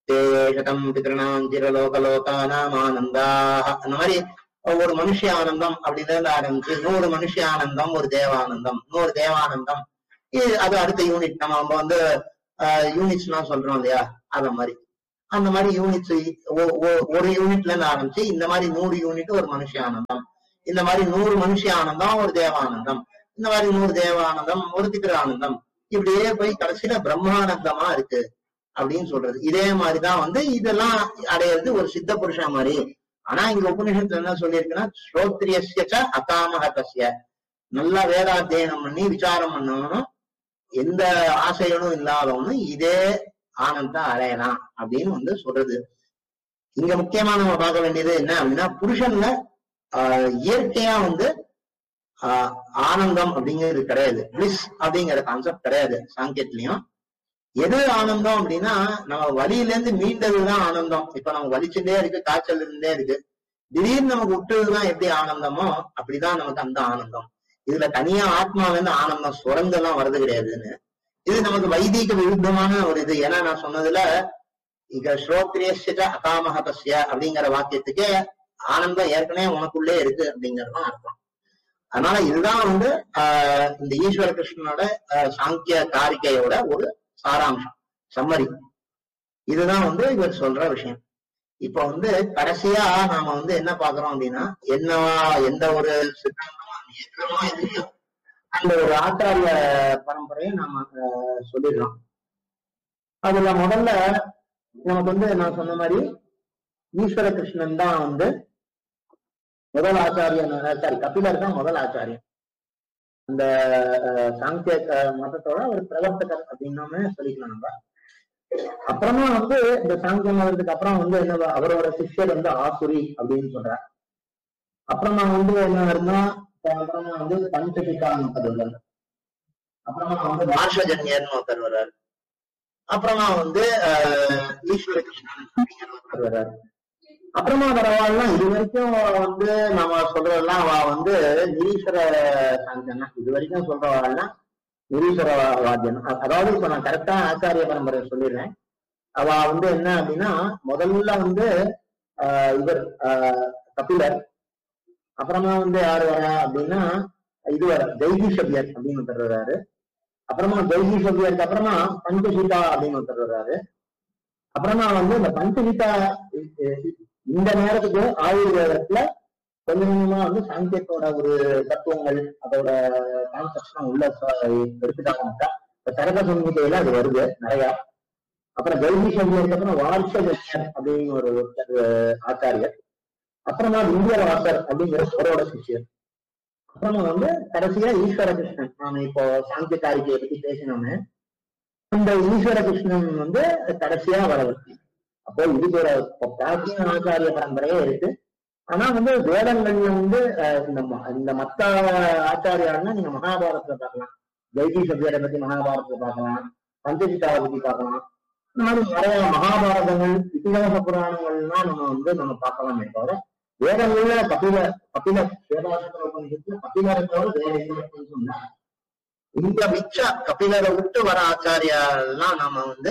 [SPEAKER 4] தே சதம் பித்ருணாம் சிரலோகலோகானாம் ஆனந்தாக அந்த மாதிரி ஒரு மனுஷ ஆனந்தம் அப்படின்னு இருந்து ஆரம்பிச்சு நூறு மனுஷ ஆனந்தம் ஒரு தேவானந்தம் நூறு தேவானந்தம் இது அது அடுத்த யூனிட் நம்ம நம்ம வந்து யூனிட்ஸ் எல்லாம் சொல்றோம் இல்லையா அத மாதிரி அந்த மாதிரி யூனிட்ஸ் ஒரு யூனிட்ல இருந்து ஆரம்பிச்சு இந்த மாதிரி நூறு யூனிட் ஒரு மனுஷ ஆனந்தம் இந்த மாதிரி நூறு மனுஷ ஆனந்தம் ஒரு தேவானந்தம் இந்த மாதிரி நூறு தேவானந்தம் ஒரு திக்ர ஆனந்தம் இப்படியே போய் கடைசியில பிரம்மானந்தமா இருக்கு அப்படின்னு சொல்றது இதே மாதிரிதான் வந்து இதெல்லாம் அடையிறது ஒரு சித்த புருஷா மாதிரி ஆனா இங்க உபநிஷத்துல என்ன சொல்லியிருக்குன்னா ஸ்ரோத்ரியஸ்ய அகாமகதஸ்ய நல்லா வேதாத்தியனம் பண்ணி விசாரம் பண்ணவனும் எந்த ஆசைகளும் இல்லாதவனும் இதே ஆனந்தம் அடையலாம் அப்படின்னு வந்து சொல்றது இங்க முக்கியமா நம்ம பார்க்க வேண்டியது என்ன அப்படின்னா புருஷன்ல ஆஹ் இயற்கையா வந்து ஆஹ் ஆனந்தம் அப்படிங்கிறது கிடையாது பிளிஸ் அப்படிங்கிற கான்செப்ட் கிடையாது சாங்கியத்திலையும் எது ஆனந்தம் அப்படின்னா நம்ம வலியில இருந்து மீண்டதுதான் ஆனந்தம் இப்ப நம்ம வலிச்சுட்டே இருக்கு காய்ச்சல் இருந்தே இருக்கு திடீர்னு நமக்கு விட்டதுதான் எப்படி ஆனந்தமோ அப்படிதான் நமக்கு அந்த ஆனந்தம் இதுல தனியா ஆத்மால இருந்து ஆனந்தம் சுரங்கெல்லாம் வர்றது கிடையாதுன்னு இது நமக்கு வைதிக விருத்தமான ஒரு இது ஏன்னா நான் சொன்னதுல இங்க ஸ்ரோத்ரியசிய அகாமகதஸ்ய அப்படிங்கிற வாக்கியத்துக்கு ஆனந்தம் ஏற்கனவே உனக்குள்ளே இருக்கு அப்படிங்கறதுதான் அர்த்தம் அதனால இதுதான் வந்து ஆஹ் இந்த ஈஸ்வர கிருஷ்ணனோட ஆஹ் சாங்கிய காரிக்கையோட ஒரு சாராம்சம் சம்மரி இதுதான் வந்து இவர் சொல்ற விஷயம் இப்ப வந்து கடைசியா நாம வந்து என்ன பாக்குறோம் அப்படின்னா என்னவா எந்த ஒரு சித்தாந்தமா ஏற்கனவோ எதுலையோ அந்த ஒரு ஆச்சாரிய பரம்பரையை நாம ஆஹ் சொல்லிடலாம் அதுல முதல்ல நமக்கு வந்து நான் சொன்ன மாதிரி ஈஸ்வர கிருஷ்ணன் தான் வந்து முதல் ஆச்சாரியன் சாரி கபிலர் தான் முதல் ஆச்சாரியன் அந்த அஹ், சாங்கிய அஹ், மதத்தோட ஒரு பிரவர்த்தகர் அப்படின்னாமே சொல்லிக்கலாம் நம்ம அப்புறமா வந்து இந்த சாங்கிய மதத்துக்கு அப்புறம் வந்து என்ன அவரோட சிஷ்யர் வந்து ஆசுரி அப்படின்னு சொல்றார் அப்புறமா வந்து என்ன வருதுன்னா அப்புறமா வந்து பஞ்சபிகான்னு ஒருத்தர் வர்றாரு அப்புறமா வந்து மார்ஷஜன்யர்னு ஒருத்தர் வர்றாரு அப்புறமா வந்து அஹ், ஈஸ்வர கிருஷ்ணன் அப்படிங்கிற ஒருத்தர் வர்றாரு அப்புறமா வரவாள்லாம் இது வரைக்கும் வந்து நம்ம சொல்றதெல்லாம் அவ வந்து நிரீஸ்வர சாங்கியன் தான். இது வரைக்கும் சொல்றவாள்லாம் நிரீஸ்வர வாத்தியம் அ- அதாவது இப்ப நான் கரெக்டா ஆச்சாரிய பரம்பரை சொல்லிடுறேன் அவ வந்து என்ன அப்படின்னா முதல்ல வந்து ஆஹ் இவர் ஆஹ் கபிலர் அப்புறமா வந்து யார் வரா அப்படின்னா இது வர ஜெய்கி சபியர் அப்படின்னு ஒருத்தர் வர்றாரு அப்புறமா ஜெய்கி சபியருக்கு அப்புறமா பஞ்சசீதா அப்படின்னு ஒருத்தர் வர்றாரு அப்புறமா வந்து இந்த பஞ்சகீதா இ- இ- இந்த நேரத்துக்கு ஆயுர்வேதத்துல கொஞ்சம் கொஞ்சமா வந்து சாங்கியத்தோட ஒரு தத்துவங்கள் அதோட கான்செப்ட்லாம் உள்ள ச- எடுத்துட்டாங்கன்னாக்கா இப்ப சரக சங்கீதையில அது வருது நிறைய அப்புறம் ஜெய்கி சங்கீதத்துக்கு அப்புறம் வார்ஷகர் அப்படின்னு ஒரு ஒருத்தர் ஆச்சாரியர் அப்புறமா இந்திய வாசர் அப்படிங்கிற அவரோட சிஷ்யர் அப்புறமா வந்து கடைசியா ஈஸ்வர கிருஷ்ணன் நாம இப்போ சாங்கிய காரிக்கையை பத்தி பேசினோமே இந்த ஈஸ்வர கிருஷ்ணன் வந்து கடைசியா வரவர் அப்போ இதுக்கு ஒரு இப்ப பிராச்சீன ஆச்சாரிய பரம்பரையே இருக்கு ஆனா வந்து வேதங்கள்ல வந்து அஹ், இந்த ம- இந்த மத்த ஆச்சாரியார்னா நீங்க மகாபாரதத்துல பார்க்கலாம் ஜெய்கி சபியரை பத்தி மகாபாரதத்துல பார்க்கலாம் பஞ்சசிதாவை பத்தி பார்க்கலாம் இந்த மாதிரி நிறைய மகாபாரதங்கள் இதிகாச புராணங்கள்லாம் நம்ம வந்து நம்ம பார்க்கலாமே தவிர வேதங்கள்ல கபில கபில வேதாசத்துல உபநிஷத்துல கபிலரை தவிர வேற எந்த உபநிஷமும் இல்ல. இந்த மிச்ச கபிலரை விட்டு வர ஆச்சாரியாலாம் நாம வந்து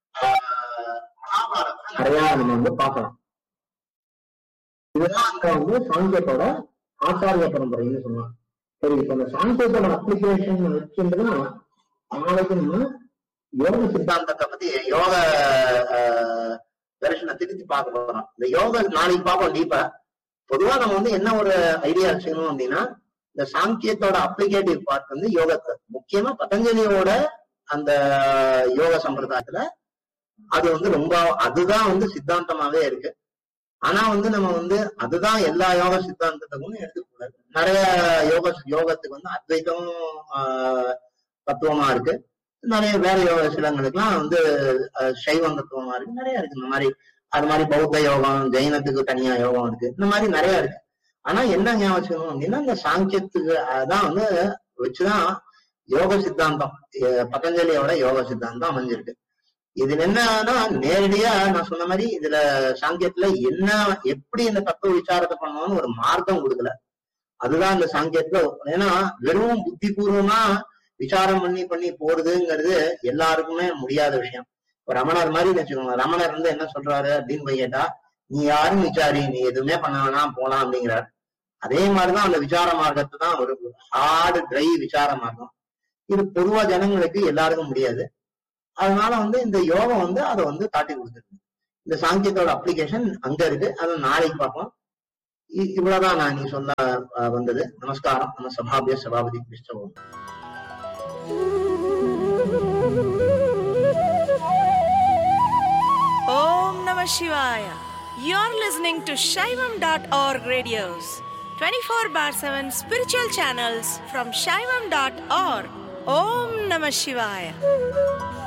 [SPEAKER 4] ஆஹ், மகாபாரதம் நிறைய நம்ம வந்து பார்க்கலாம் இதுதான் அங்க வந்து சாங்கியத்தோட ஆச்சாரிய பரம்பரைன்னு சொல்லலாம் சரி இப்ப இந்த சாங்கியத்தோட அப்ளிகேஷன் வச்சுருந்தா நாளைக்கு நம்ம யோக சித்தாந்தத்தை பத்தி யோக ஆஹ், தரிசனம் திருத்தி பார்க்க போறோம் இந்த யோக நாளைக்கு பார்ப்போம் டீப்பா பொதுவா நம்ம வந்து என்ன ஒரு ஐடியா வச்சுக்கணும் அப்படின்னா இந்த சாங்கியத்தோட அப்ளிகேட்டிவ் பார்ட் வந்து யோகத்தை முக்கியமா பதஞ்சலியோட அந்த யோக சம்பிரதாயத்துல அது வந்து ரொம்ப அதுதான் வந்து சித்தாந்தமாவே இருக்கு ஆனா வந்து நம்ம வந்து அதுதான் எல்லா யோக சித்தாந்தத்துக்கும் எடுத்துக்கூடாது நிறைய யோக யோகத்துக்கு வந்து அத்வைதம் ஆஹ், தத்துவமா இருக்கு நிறைய வேற யோக சிலங்களுக்குலாம் வந்து ஆஹ், சைவம் தத்துவமா இருக்கு நிறைய இருக்கு இந்த மாதிரி அது மாதிரி பௌத்த யோகம் ஜெயினத்துக்கு தனியா யோகம் இருக்கு இந்த மாதிரி நிறைய இருக்கு ஆனா என்ன ஞாபகம் வச்சுக்கணும் அப்படின்னா இந்த சாங்கியத்துக்கு அதான் வந்து வச்சுதான் யோக சித்தாந்தம் அஹ் பதஞ்சலியோட யோக சித்தாந்தம் அமைஞ்சிருக்கு இதுல என்னன்னா நேரடியா நான் சொன்ன மாதிரி இதுல சாங்கியத்துல என்ன எப்படி இந்த தத்துவ விசாரத்தை பண்ணணும்னு ஒரு மார்க்கம் கொடுக்கல அதுதான் இந்த சாங்கியத்துல ஏன்னா வெறும் புத்தி பூர்வமா விசாரம் பண்ணி பண்ணி போறதுங்கிறது எல்லாருக்குமே முடியாத விஷயம் ஒரு ரமணர் மாதிரி வச்சுக்கோங்க ரமணர் வந்து என்ன சொல்றாரு அப்படின்னு போய் கேட்டா நீ யாரும் விசாரி நீ எதுவுமே பண்ண வேணாம் போலாம் அப்படிங்கிறார் அதே மாதிரிதான் அந்த விசார மார்க்கத்தை தான் ஒரு ஹார்டு ட்ரை விசார மார்க்கம் இது பொதுவா ஜனங்களுக்கு எல்லாருக்கும் முடியாது அதனால வந்து இந்த யோகம் வந்து அதை வந்து காட்டி கொடுத்துருக்கு இந்த சாங்கியத்தோட அப்ளிகேஷன் அங்க இருக்கு அதை நாளைக்கு பார்ப்போம் இ- இவ்வளவுதான் நான் நீ சொல்ல அஹ், வந்தது நமஸ்காரம் நம்ம சபாபிய Sabapathi கிருஷ்ணவோம்
[SPEAKER 5] Om Namah Shivaya. You're listening to Shaivam.org radios, 24 bar 7 spiritual channels from Shaivam.org. Om Namah Shivaya.